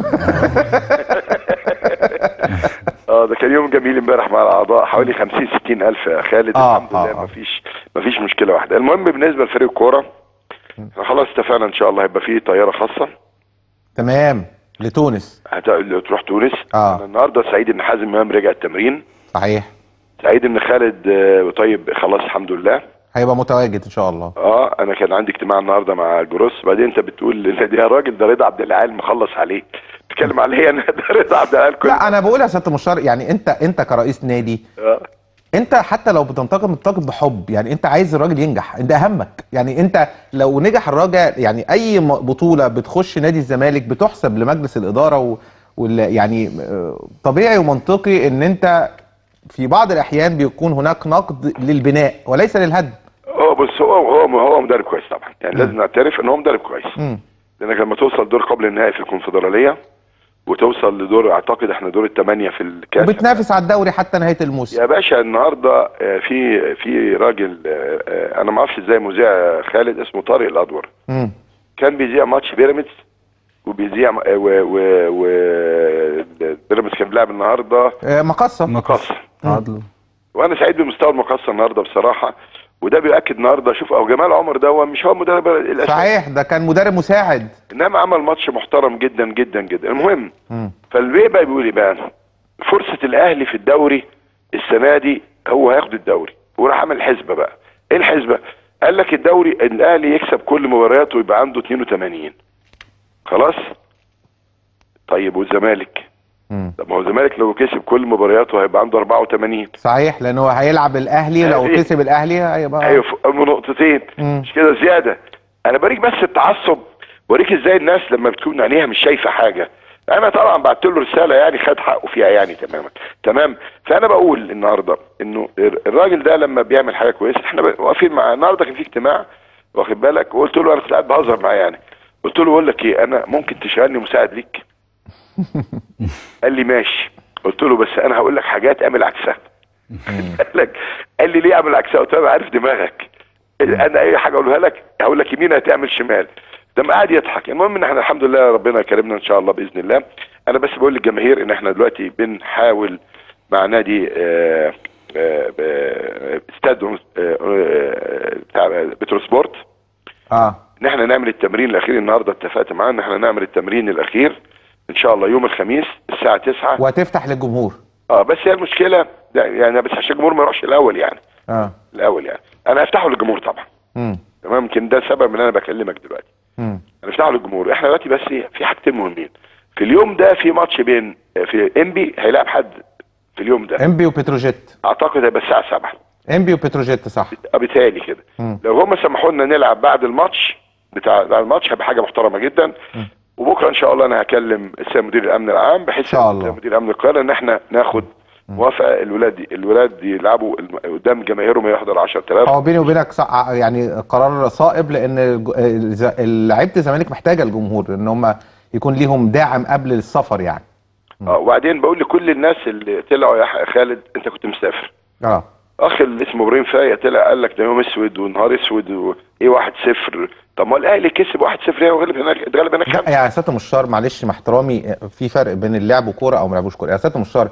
اه ده كان يوم جميل امبارح مع الاعضاء حوالي 50 60 الف يا خالد آه، الحمد آه، لله آه. مفيش مفيش مشكله واحده المهم بالنسبه لفريق الكوره احنا خلاص اتفقنا ان شاء الله هيبقى فيه طياره خاصه تمام لتونس هت- تروح تونس آه. أنا النهارده سعيد ان حازم امام رجع التمرين صحيح سعيد ان خالد آه، طيب خلاص الحمد لله هيبقى متواجد ان شاء الله اه انا كان عندي اجتماع النهارده مع الجروس بعدين انت بتقول ان ده راجل ده رضا عبد العال مخلص عليه تتكلم عليا انا ده رضا عبد العال كل لا انا بقول يا سياده مشار يعني انت انت كرئيس نادي آه. انت حتى لو بتنتقد بتنتقد بحب يعني انت عايز الراجل ينجح انت اهمك يعني انت لو نجح الراجل يعني اي م- بطوله بتخش نادي الزمالك بتحسب لمجلس الاداره و وال يعني آه، طبيعي ومنطقي ان انت في بعض الاحيان بيكون هناك نقد للبناء وليس للهدم هو بص هو هو هو مدرب كويس طبعا يعني لازم نعترف ان هو مدرب كويس مم. لانك لما توصل دور قبل النهائي في الكونفدراليه وتوصل لدور اعتقد احنا دور الثمانيه في الكاس وبتنافس على الدوري حتى نهايه الموسم يا باشا النهارده آه، في في راجل آه، آه، انا ما اعرفش ازاي مذيع خالد اسمه طارق الادور مم. كان بيذيع ماتش بيراميدز وبيذيع م- و و و بيراميدز كان بيلعب النهارده آه، مقصه مقص تعادلوا وانا سعيد بمستوى المقص النهارده بصراحه وده بيأكد النهارده شوف او جمال عمر ده هو مش هو مدرب الاساسي صحيح ده كان مدرب مساعد انما عمل ماتش محترم جدا جدا جدا المهم مم. فالبيه بقى بيقول ايه بقى فرصه الاهلي في الدوري السنه دي هو هياخد الدوري وراح عمل حسبه بقى ايه الحسبه قال لك الدوري الاهلي يكسب كل مبارياته ويبقى عنده 82 خلاص طيب والزمالك مم. طب ما هو الزمالك لو كسب كل مبارياته هيبقى عنده 84 صحيح لانه هو هيلعب الاهلي لو أهلي. كسب الاهلي هيبقى ايوه ف- نقطتين مم. مش كده زياده انا بريك بس التعصب وريك ازاي الناس لما بتكون عينيها مش شايفه حاجه انا طبعا بعت له رساله يعني خد حقه فيها يعني تماما تمام فانا بقول النهارده انه ال- الراجل ده لما بيعمل حاجه كويسه احنا ب- واقفين معاه النهارده كان في اجتماع واخد بالك وقلت له انا كنت قاعد بهزر معاه يعني قلت له بقول لك ايه انا ممكن تشغلني مساعد ليك قال لي ماشي قلت له بس انا هقول لك حاجات اعمل عكسها قال لك قال لي ليه اعمل عكسها قلت له انا عارف دماغك انا اي حاجه اقولها لك هقول لك يمين هتعمل شمال ده قاعد يضحك المهم ان احنا الحمد لله ربنا كرمنا ان شاء الله باذن الله انا بس بقول للجماهير ان احنا دلوقتي بنحاول مع نادي آه، آه، آه، استاد آه، آه، بتاع بتروسبورت اه ان احنا نعمل التمرين الاخير النهارده اتفقت معاه ان احنا نعمل التمرين الاخير ان شاء الله يوم الخميس الساعه 9 وهتفتح للجمهور اه بس هي المشكله ده يعني بس عشان الجمهور ما يروحش الاول يعني اه الاول يعني انا هفتحه للجمهور طبعا امم تمام يمكن ده سبب من انا بكلمك دلوقتي امم هنفتحه للجمهور احنا دلوقتي بس في حاجتين مهمين في اليوم ده في ماتش بين في انبي هيلاعب حد في اليوم ده انبي وبتروجيت اعتقد هيبقى الساعه 7 انبي وبتروجيت صح بالتالي كده مم. لو هم سمحوا لنا نلعب بعد الماتش بتاع بعد الماتش هيبقى حاجه محترمه جدا وبكره ان شاء الله انا هكلم السيد مدير الامن العام بحيث إن شاء الله. السيد مدير امن القاهره ان احنا ناخد موافقه الولاد دي الولاد يلعبوا الم- قدام جماهيرهم يحضر 10000 هو بيني وبينك صع- يعني قرار صائب لان الج- الز- لعيبه الزمالك محتاجه الجمهور ان هم يكون ليهم داعم قبل السفر يعني اه وبعدين بقول لكل الناس اللي طلعوا يا ح- خالد انت كنت مسافر اه اخ اللي اسمه ابراهيم فايق طلع قال لك ده يوم اسود ونهار اسود وايه 1 0 طب ما الاهلي كسب 1 0 هنا وغلب هناك اتغلب هناك لا خمسة. يا سياده المستشار معلش مع احترامي في فرق بين اللعب كوره او ما لعبوش كوره يا سياده المستشار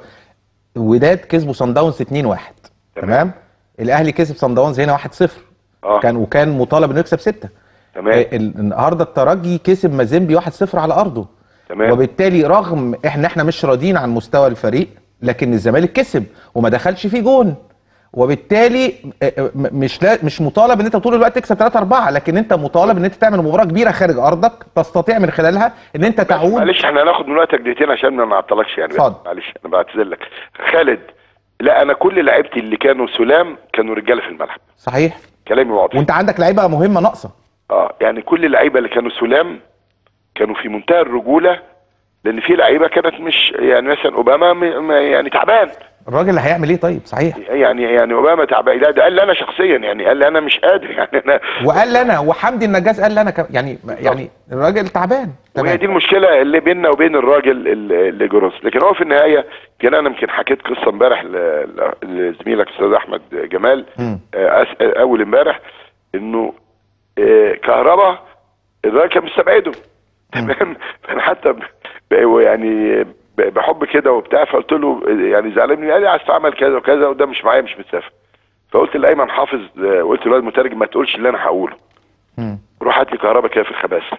وداد كسبوا صن داونز 2-1 تمام الاهلي كسب صن داونز هنا 1-0 اه كان وكان مطالب انه يكسب 6 تمام النهارده الترجي كسب مازيمبي 1-0 على ارضه تمام وبالتالي رغم احنا احنا مش راضيين عن مستوى الفريق لكن الزمالك كسب وما دخلش فيه جون وبالتالي اه، اه، م- مش لا مش مطالب ان انت طول الوقت تكسب 3 4 لكن انت مطالب ان انت تعمل مباراه كبيره خارج ارضك تستطيع من خلالها ان انت تعود معلش احنا هناخد من وقتك دقيقتين عشان ما نعطلكش يعني اتفضل. معلش انا بعتذر لك خالد لا انا كل لعيبتي اللي كانوا سلام كانوا رجاله في الملعب صحيح كلامي واضح وانت عندك لعيبه مهمه ناقصه اه يعني كل اللعيبه اللي كانوا سلام كانوا في منتهى الرجوله لان في لعيبه كانت مش يعني مثلا اوباما م- م- يعني تعبان الراجل اللي هيعمل ايه طيب صحيح يعني يعني اوباما تعبان لا ده قال لي انا شخصيا يعني قال لي انا مش قادر يعني انا وقال لنا وحمدي النجاز قال لنا كم- يعني يعني الراجل تعبان وهي تمام دي المشكله اللي بيننا وبين الراجل ال- اللي جروس لكن هو في النهايه كان انا يمكن حكيت قصه امبارح ل- ل- لزميلك استاذ احمد جمال مم. آه، أس- آه، اول امبارح انه آه، كهربا الراجل كان مستبعده تمام فانا حتى ب- ب- يعني ب- بحب كده وبتاع فقلت له آه، يعني زعلان مني قال لي عايز تعمل كذا وكذا وده مش معايا مش مسافر فقلت لايمن حافظ آه، قلت له المترجم ما تقولش اللي انا هقوله مم. روح هات لي كهربا كده في الخباثه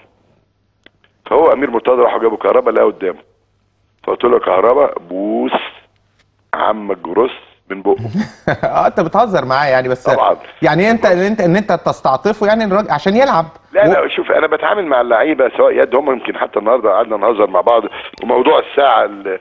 فهو امير مرتضى راحوا جابوا كهربا لقاه قدامه فقلت له يا كهربا بوس عمك جروس من بقه اه انت بتهزر معاه يعني بس طبعا. يعني انت ان انت ان انت تستعطفه يعني الراجل عشان يلعب لا لا شوف انا بتعامل مع اللعيبه سواء يد هم يمكن حتى النهارده قعدنا نهزر مع بعض وموضوع الساعه ال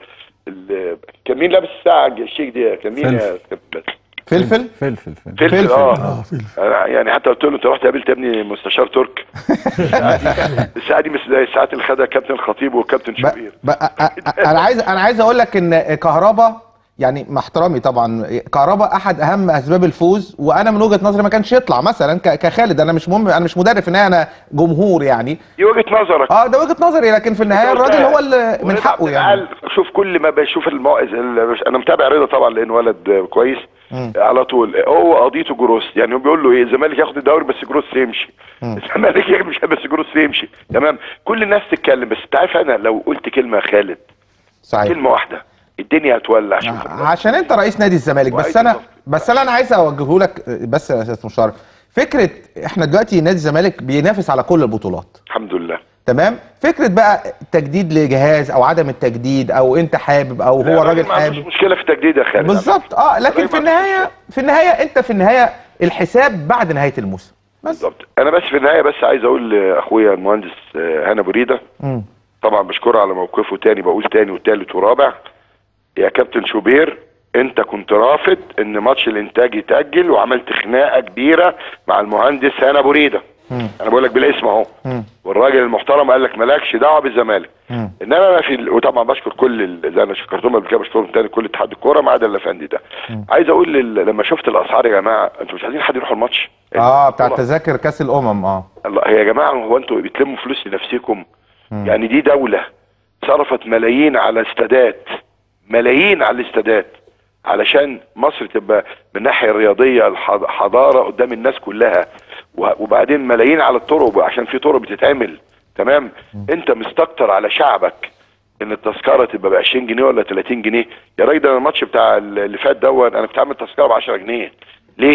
ال كان مين لابس الساعه الشيك دي كان مين يا كابتن بس فلفل فلفل فلفل فلفل فلفل. اه اه فلفل أنا يعني حتى قلت له انت رحت قابلت يا ابني مستشار ترك الساعه دي الساعه دي مش زي الساعات اللي خدها كابتن الخطيب والكابتن ب... شوبير ب... أ- أ- انا عايز انا عايز اقول لك ان كهربا يعني مع احترامي طبعا كهربا احد اهم اسباب الفوز وانا من وجهه نظري ما كانش يطلع مثلا ك... كخالد انا مش مهم انا مش مدرب في النهايه انا جمهور يعني دي وجهه نظرك اه ده وجهه نظري لكن في النهايه الراجل هو اللي من ورضا حقه عبد يعني العال، شوف كل ما بشوف المواقف انا متابع رضا طبعا لانه ولد كويس مم. على طول هو قضيته جروس يعني هو بيقول له ايه الزمالك ياخد الدوري بس جروس يمشي الزمالك ياخد مش بس جروس يمشي تمام كل الناس تتكلم بس انت عارف انا لو قلت كلمه يا خالد صحيح كلمه واحده الدنيا هتولع شوف عشان انت رئيس نادي الزمالك بس وعايز انا يصفي. بس انا انا عايز اوجهه لك بس يا استاذ مشارك فكره احنا دلوقتي نادي الزمالك بينافس على كل البطولات الحمد لله تمام فكره بقى تجديد لجهاز او عدم التجديد او انت حابب او لا، هو الراجل الراجل ما عندوش حابب مشكله في تجديد يا خالد بالظبط اه لكن الراجل في ما عندوش النهايه في النهايه انت في النهايه الحساب بعد نهايه الموسم بس بالظبط انا بس في النهايه بس عايز اقول لاخويا المهندس آه، هنا بريده مم. طبعا بشكره على موقفه تاني بقول تاني وتالت ورابع يا كابتن شوبير انت كنت رافض ان ماتش الانتاج يتاجل وعملت خناقه كبيره مع المهندس هنا بريده مم. انا بقول لك بالاسم اهو مم. والراجل المحترم قال لك مالكش دعوه بالزمالك مم. انما انا في ال- وطبعا بشكر كل ال- زي انا شكرتهم قبل كده بشكرهم تاني كل اتحاد الكوره ما عدا الافندي ده عايز اقول لل... لما شفت الاسعار يا جماعه انتوا مش عايزين حد يروح الماتش اه بتاع والله. تذاكر كاس الامم اه الله هي يا جماعه هو انتوا بتلموا فلوس لنفسكم يعني دي دوله صرفت ملايين على استادات ملايين على الاستادات علشان مصر تبقى من الناحيه الرياضيه الح- حضاره قدام الناس كلها و- وبعدين ملايين على الطرق عشان في طرق بتتعمل تمام انت مستكتر على شعبك ان التذكره تبقى ب 20 جنيه ولا 30 جنيه يا راجل ده أنا الماتش بتاع اللي فات دوت انا كنت عامل تذكره ب 10 جنيه ليه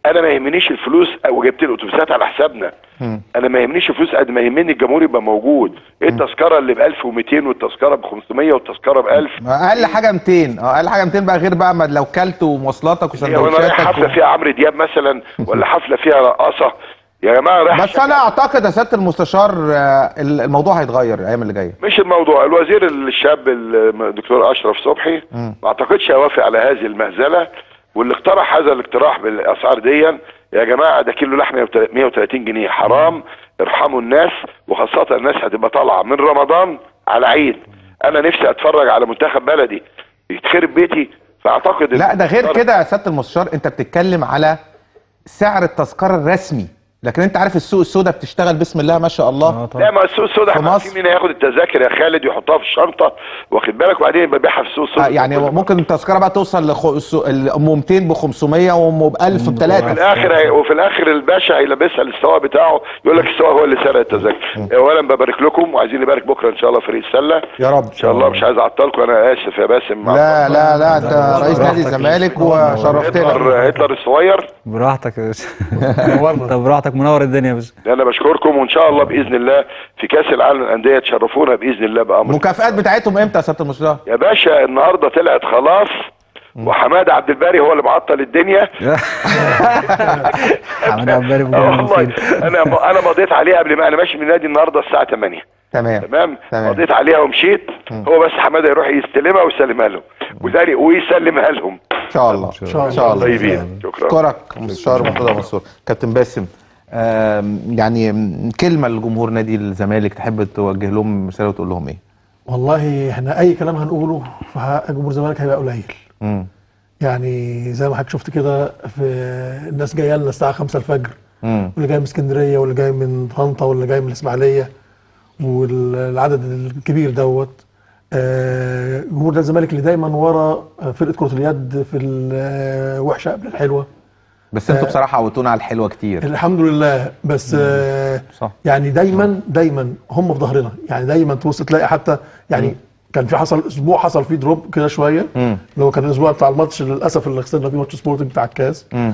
انا ما يهمنيش الفلوس وجبت لي اتوبيسات على حسابنا مم. انا ما يهمنيش الفلوس قد ما يهمني الجمهور يبقى موجود ايه التذكره اللي ب 1200 والتذكره ب 500 والتذكره ب 1000 اقل حاجه 200 اه اقل حاجه 200 بقى غير بقى ما لو كلت ومواصلاتك هي وانا رايح حفله وسندوتشاتك فيها عمرو دياب مثلا ولا حفله فيها رقاصه يا جماعه رايح بس انا اعتقد يا سياده المستشار آه، الموضوع هيتغير الايام اللي جايه مش الموضوع الوزير الشاب الدكتور اشرف صبحي مم. ما اعتقدش هيوافق على هذه المهزله واللي اقترح هذا الاقتراح بالاسعار دي يا جماعه ده كيلو لحمه 130 جنيه حرام ارحموا الناس وخاصه الناس هتبقى طالعه من رمضان على عيد انا نفسي اتفرج على منتخب بلدي يتخرب بيتي فاعتقد لا ده غير الاقتراح- كده يا سياده المستشار انت بتتكلم على سعر التذكره الرسمي لكن انت عارف السوق السوداء بتشتغل بسم الله ما شاء الله اه لا طبعا ما السوق السوداء في احنا مصر. عارفين مين هياخد التذاكر يا خالد يحطها في الشنطه واخد بالك وبعدين يبقى يبيعها في السوق آه السوداء يعني ممكن التذكره بقى توصل لخ... السو- ال- ام 200 ب 500 وام ب 1000 ب في 3 الاخر هي... وفي الاخر الباشا هيلبسها للسواق بتاعه يقول لك السواق هو اللي سرق التذاكر اولا ببارك لكم وعايزين نبارك بكره ان شاء الله فريق السله يا رب ان شاء الله مش عايز اعطلكم انا اسف يا باسم لا لا لا انت رئيس نادي الزمالك وشرفتنا هتلر هتلر الصغير براحتك يا باشا نورنا. طب براحتك منور الدنيا يا باشا انا بشكركم وان شاء الله باذن الله في كاس العالم للانديه تشرفونا باذن الله بامر المكافآت بتاعتهم امتى يا سياده المستشار؟ يا باشا النهارده طلعت خلاص وحماده عبد الباري هو اللي معطل الدنيا حماد عباري اه بجد والله مفيد. انا انا مضيت عليه قبل ما انا ماشي من النادي النهارده الساعه 8 تمام تمام تمام. مضيت عليها ومشيت هو بس حماده يروح يستلمها ويسلمها لهم وداري ويسلمها لهم ان شاء الله شاء الله. ان شاء الله طيبين شكرا اشكرك مستشار مرتضى منصور كابتن باسم آم، يعني م، كلمه لجمهور نادي الزمالك تحب توجه لهم رساله وتقول لهم ايه؟ والله احنا اي كلام هنقوله في حق جمهور الزمالك هيبقى قليل مم. يعني زي ما حضرتك شفت كده في الناس جايه لنا الساعه 5 الفجر مم. واللي جاي من اسكندريه واللي جاي من طنطا واللي جاي من الاسماعيليه والعدد الكبير دوت آه، جمهور نادي الزمالك اللي دايما ورا فرقه كره اليد في الوحشه قبل الحلوه بس انتوا بصراحه عودتونا على الحلوه كتير الحمد لله بس آه صح. يعني دايما دايما هم في ظهرنا يعني دايما تبص تلاقي حتى يعني كان في حصل اسبوع حصل فيه دروب كده شويه مم. اللي هو كان الاسبوع بتاع الماتش للاسف اللي خسرنا فيه ماتش سبورتنج بتاع الكاس مم.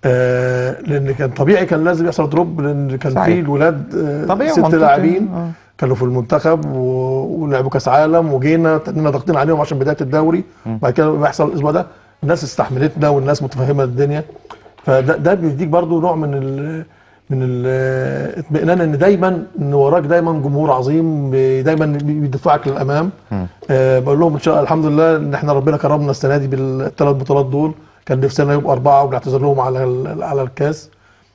آه لان كان طبيعي كان لازم يحصل دروب لان كان صحيح. في الولاد آه طبيعي ست ومنطقي. لاعبين آه. كانوا في المنتخب و- ولعبوا كاس عالم وجينا تنينا ضاغطين عليهم عشان بدايه الدوري بعد كده بيحصل الاسبوع ده الناس استحملتنا والناس متفهمه الدنيا فده ده بيديك برضو نوع من ال من الاطمئنان ان دايما ان وراك دايما جمهور عظيم بي- دايما بي- بيدفعك للامام آه بقول لهم ان شاء الله الحمد لله ان احنا ربنا كرمنا السنه دي بالثلاث بطولات دول كان نفسنا يبقوا اربعه وبنعتذر لهم على ال- على الكاس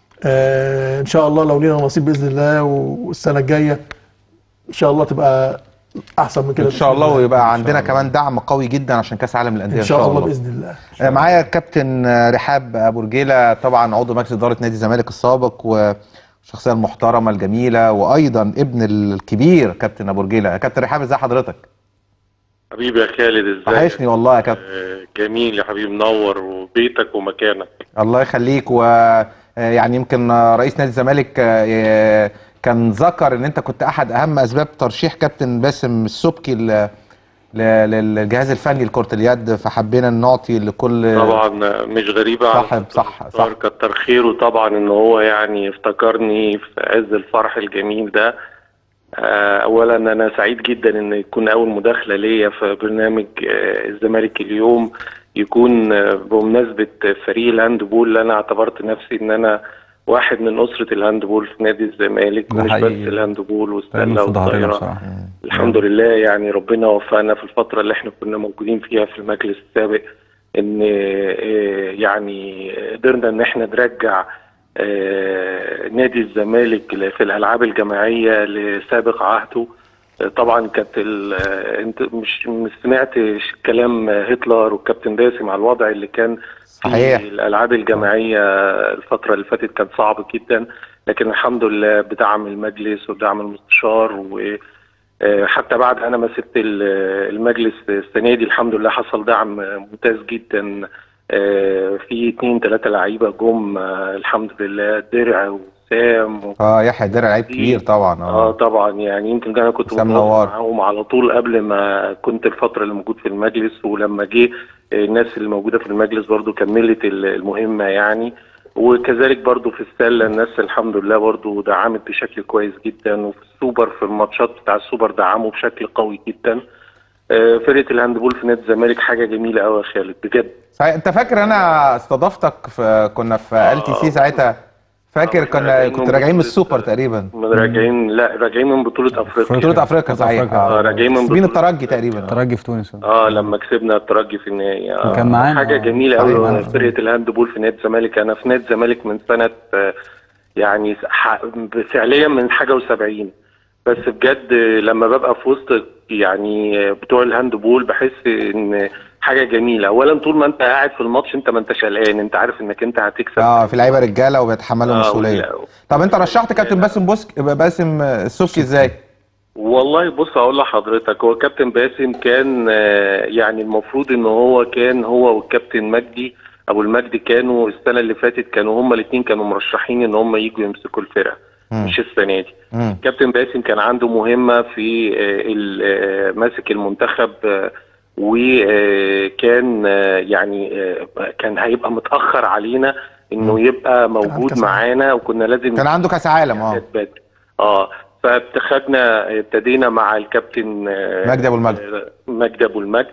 آه ان شاء الله لو لينا نصيب باذن الله والسنه الجايه ان شاء الله تبقى احسن من كده ان شاء بإذن الله ويبقى عندنا كمان دعم قوي جدا عشان كاس عالم الانديه ان شاء الله باذن الله آه، معايا كابتن آه، رحاب ابو رجيله طبعا عضو مجلس اداره نادي الزمالك السابق والشخصيه المحترمه الجميله وايضا ابن الكبير كابتن ابو رجيله كابتن رحاب ازي حضرتك حبيبي يا خالد ازيك وحشني والله يا كابتن آه، جميل يا حبيبي منور وبيتك ومكانك الله يخليك و آه، يعني يمكن آه، رئيس نادي الزمالك آه، آه، كان ذكر ان انت كنت احد اهم اسباب ترشيح كابتن باسم السبكي ل- ل- للجهاز الفني لكره اليد فحبينا نعطي لكل طبعا مش غريبة على صح صح صح صح كتر خيره طبعا ان هو يعني افتكرني في عز الفرح الجميل ده آه، اولا انا سعيد جدا ان يكون اول مداخله ليا في برنامج آه، الزمالك اليوم يكون آه، بمناسبه فريق الهاندبول اللي انا اعتبرت نفسي ان انا واحد من اسره الهاندبول في نادي الزمالك ده مش بس حقيقي. الهاندبول دايما والسله في ظهرنا والطايره بصراحه الحمد لله يعني ربنا وفقنا في الفترة اللي احنا كنا موجودين فيها في المجلس السابق ان آه، يعني قدرنا ان احنا نرجع آه، نادي الزمالك ل- في الالعاب الجماعية لسابق عهده آه، طبعا كانت ال- آه، انت مش مش سمعت كلام هتلر والكابتن باسم على الوضع اللي كان في صحيح. الالعاب الجماعيه الفتره اللي فاتت كان صعب جدا لكن الحمد لله بدعم المجلس ودعم المستشار وحتى بعد انا ما سبت ال- المجلس السنه دي الحمد لله حصل دعم ممتاز جدا آه، في اتنين تلاته لعيبه جم آه، الحمد لله درع وسام و... اه يحيى درع لعيب كبير طبعا اه اه طبعا يعني يمكن انا كنت حسام متواصل نوار. معاهم على طول قبل ما كنت الفتره اللي موجود في المجلس ولما جه الناس اللي موجوده في المجلس برضو كملت ال- المهمه يعني وكذلك برضو في السله الناس الحمد لله برضو دعمت بشكل كويس جدا وفي السوبر في الماتشات بتاع السوبر دعموا بشكل قوي جدا آه، فرقه الهاندبول في نادي الزمالك حاجه جميله قوي يا خالد بجد صحيح انت فاكر انا استضافتك في كنا في ال تي سي ساعتها فاكر آه، كنا راجعين كنت من راجعين من بطولة- السوبر تقريبا من راجعين لا راجعين من بطوله افريقيا بطولة افريقيا صحيح أفريقيا. آه، راجعين من كسبين بطولة- الترجي تقريبا الترجي في تونس اه لما كسبنا الترجي في النهائي آه كان معانا. حاجه آه. جميله صحيح، معانا قوي في فرقه الهاندبول في نادي الزمالك انا في نادي الزمالك من سنه آه، يعني ح- فعليا من حاجه و70 بس بجد لما ببقى في وسط يعني بتوع الهاندبول بحس ان حاجه جميله اولا طول ما انت قاعد في الماتش انت ما انتش قلقان انت عارف انك انت هتكسب اه في لعيبه رجاله وبيتحملوا آه، المسؤوليه ولا- طب انت رشحت كابتن باسم بوسك باسم السبكي ازاي؟ والله بص اقول لحضرتك هو كابتن باسم كان آه، يعني المفروض ان هو كان هو والكابتن مجدي ابو المجد كانوا السنه اللي فاتت كانوا هما الاثنين كانوا مرشحين ان هما يجوا يمسكوا الفرقه مم. مش السنه دي مم. كابتن باسم كان عنده مهمه في آه، ال- آه، ماسك المنتخب آه، وكان آه، يعني آه، كان هيبقى متاخر علينا انه يبقى موجود كأس معانا وكنا لازم كان عنده كاس عالم اه بدري. اه فاتخذنا ابتدينا مع الكابتن آه، مجدي أبو المجد. آه، مجدي ابو المجد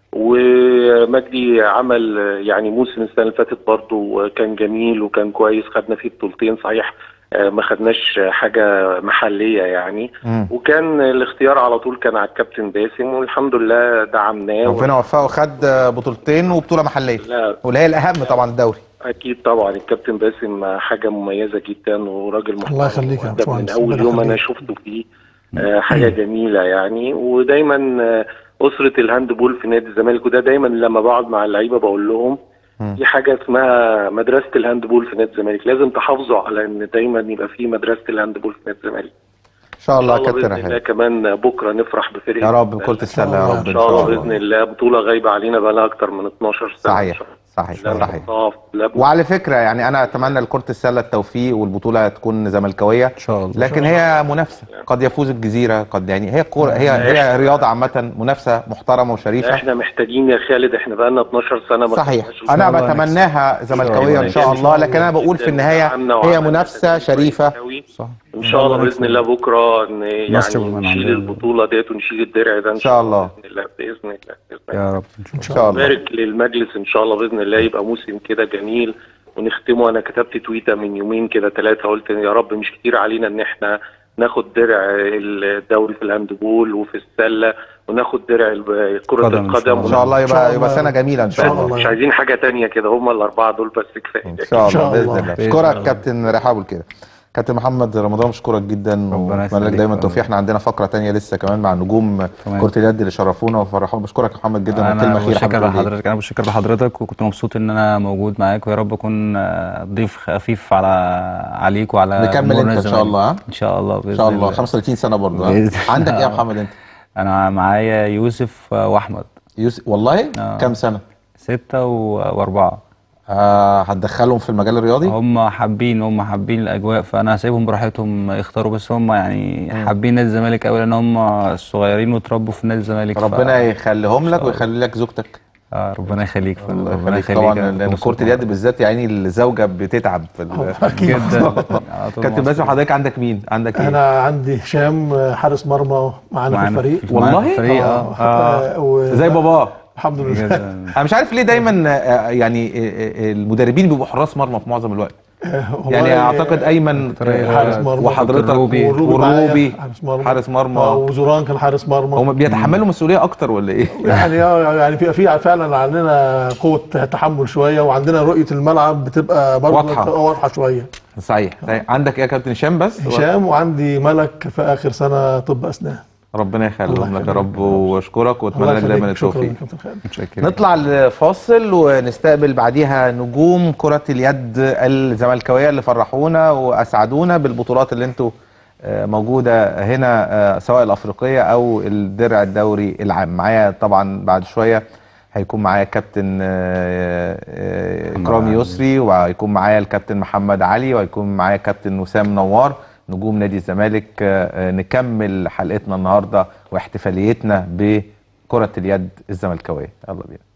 ومجدي عمل آه، يعني موسم السنه اللي فاتت برضه كان جميل وكان كويس خدنا فيه بطولتين صحيح آه، ما خدناش حاجه محليه يعني مم. وكان الاختيار على طول كان على الكابتن باسم والحمد لله دعمناه ربنا وفقه خد بطولتين وبطوله محليه لا واللي هي الاهم طبعا الدوري اكيد طبعا الكابتن باسم حاجه مميزه جدا وراجل محترم الله يخليك يا ومؤدب من باشمهندس، اول ربنا يوم انا يخليك. شفته فيه آه، حاجه جميله يعني ودايما آه، اسره الهاندبول في نادي الزمالك وده دايما لما بقعد مع اللعيبه بقول لهم مم. في حاجه اسمها مدرسه الهاندبول في نادي الزمالك لازم تحافظوا على ان دايما يبقى في مدرسه الهاندبول في نادي الزمالك ان شاء ان الله شاء الله كابتن باذن الله رحاب كمان بكره نفرح بفرقه يا رب كرة السله يا رب ان شاء الله باذن الله بطوله غايبه علينا بقى لها اكتر من 12 سنه صحيح صحيح لا صحيح نحطها في لعب وعلى فكره يعني انا اتمنى لكره السله التوفيق والبطوله تكون زملكاويه ان شاء الله لكن هي منافسه قد يفوز الجزيره قد يعني هي كوره هي هي رياضه عامه منافسه محترمه وشريفه احنا محتاجين يا خالد احنا بقى لنا 12 سنه ما صحيح خدناش انا الله بتمناها زملكاويه ان شاء الله لكن انا بقول في النهايه هي منافسه شريفه صح ان شاء الله باذن الله بكره ان مصر يعني من نشيل عندنا. البطوله ديت ونشيل الدرع ده ان شاء الله باذن الله باذن الله بإذن الله. يا رب ان شاء الله بارك للمجلس ان شاء الله باذن الله يبقى موسم كده جميل ونختمه انا كتبت تويته من يومين كده ثلاثه قلت يا رب مش كتير علينا ان احنا ناخد درع الدوري في الهاندبول وفي السله وناخد درع ال- كره قدم إن شاء القدم الله. ان شاء الله إن شاء يبقى يبقى الله. سنه جميله ان شاء إن شاء الله مش عايزين حاجه تانية كده هم الاربعه دول بس كفايه ان شاء إن شاء الله باذن الله. الله بإذن اشكرك الله. كابتن رحاب كده كابتن محمد رمضان بشكرك جدا ربنا واتمنى لك يخليك. دايما التوفيق احنا عندنا فقره تانية لسه كمان مع نجوم تمام. كره اليد اللي شرفونا وفرحونا بشكرك يا محمد جدا انا والكلمه الاخيره بشكر حابب تقول إيه؟ لحضرتك انا بشكر لحضرتك وكنت مبسوط ان انا موجود معاك ويا رب اكون آه، ضيف خفيف على عليك وعلى نكمل جمهورنا انت ان شاء الزمالك. الله ها ان شاء الله باذن ان شاء الله 35 سنه برضه ها؟ بإذن عندك ايه يا الله. محمد انت انا معايا يوسف آه، واحمد يوسف والله آه. كام سنه ستة و- واربعة آه هتدخلهم في المجال الرياضي هم حابين هم حابين الاجواء فانا هسيبهم براحتهم يختاروا بس هم يعني حابين نادي الزمالك قوي لان هم صغيرين وتربوا في نادي الزمالك ف- ربنا يخليهم لك ويخلي لك زوجتك آه ربنا يخليك فندم، الله ربنا يخليك يخليك طبعا أنا لان مبسوط كره اليد بالذات يعني الزوجه بتتعب في ال- اكيد جدا على طول كابتن باسم مبسوط. حضرتك عندك مين عندك ايه انا عندي هشام حارس مرمى معانا في معانا الفريق في- معانا والله؟ في الفريق اه آه، و- زي باباه الحمد لله جدا. انا مش عارف ليه دايما آه، يعني آه، آه، المدربين بيبقوا حراس مرمى في معظم الوقت والله يعني اعتقد ايمن طريقة آه، حارس مرمى. وحضرتك والروبي. والروبي حارس مرمى حارس مرمى آه، وزوران كان حارس مرمى هم بيتحملوا مسؤوليه اكتر ولا ايه؟ يعني آه، يعني في في فعلا عندنا قوه تحمل شويه وعندنا رؤيه الملعب بتبقى برضه واضحة. واضحه شويه صحيح صحيح. عندك ايه يا كابتن هشام بس؟ هشام وعندي ملك في اخر سنه طب اسنان ربنا يخليهم الله لك يا يخليك. رب واشكرك واتمنى لك دايما شكرا التوفيق كابتن خالد متشكر نطلع لفاصل ونستقبل بعديها نجوم كرة اليد الزملكاوية اللي فرحونا وأسعدونا بالبطولات اللي انتوا آه، موجودة هنا آه، سواء الأفريقية أو الدرع الدوري العام معايا طبعا بعد شوية هيكون معايا كابتن آه، آه، إكرامي يسري وهيكون معايا الكابتن محمد علي وهيكون معايا كابتن وسام نوار نجوم نادي الزمالك آه، آه، نكمل حلقتنا النهاردة واحتفاليتنا بكرة اليد الزملكاوية يلا بينا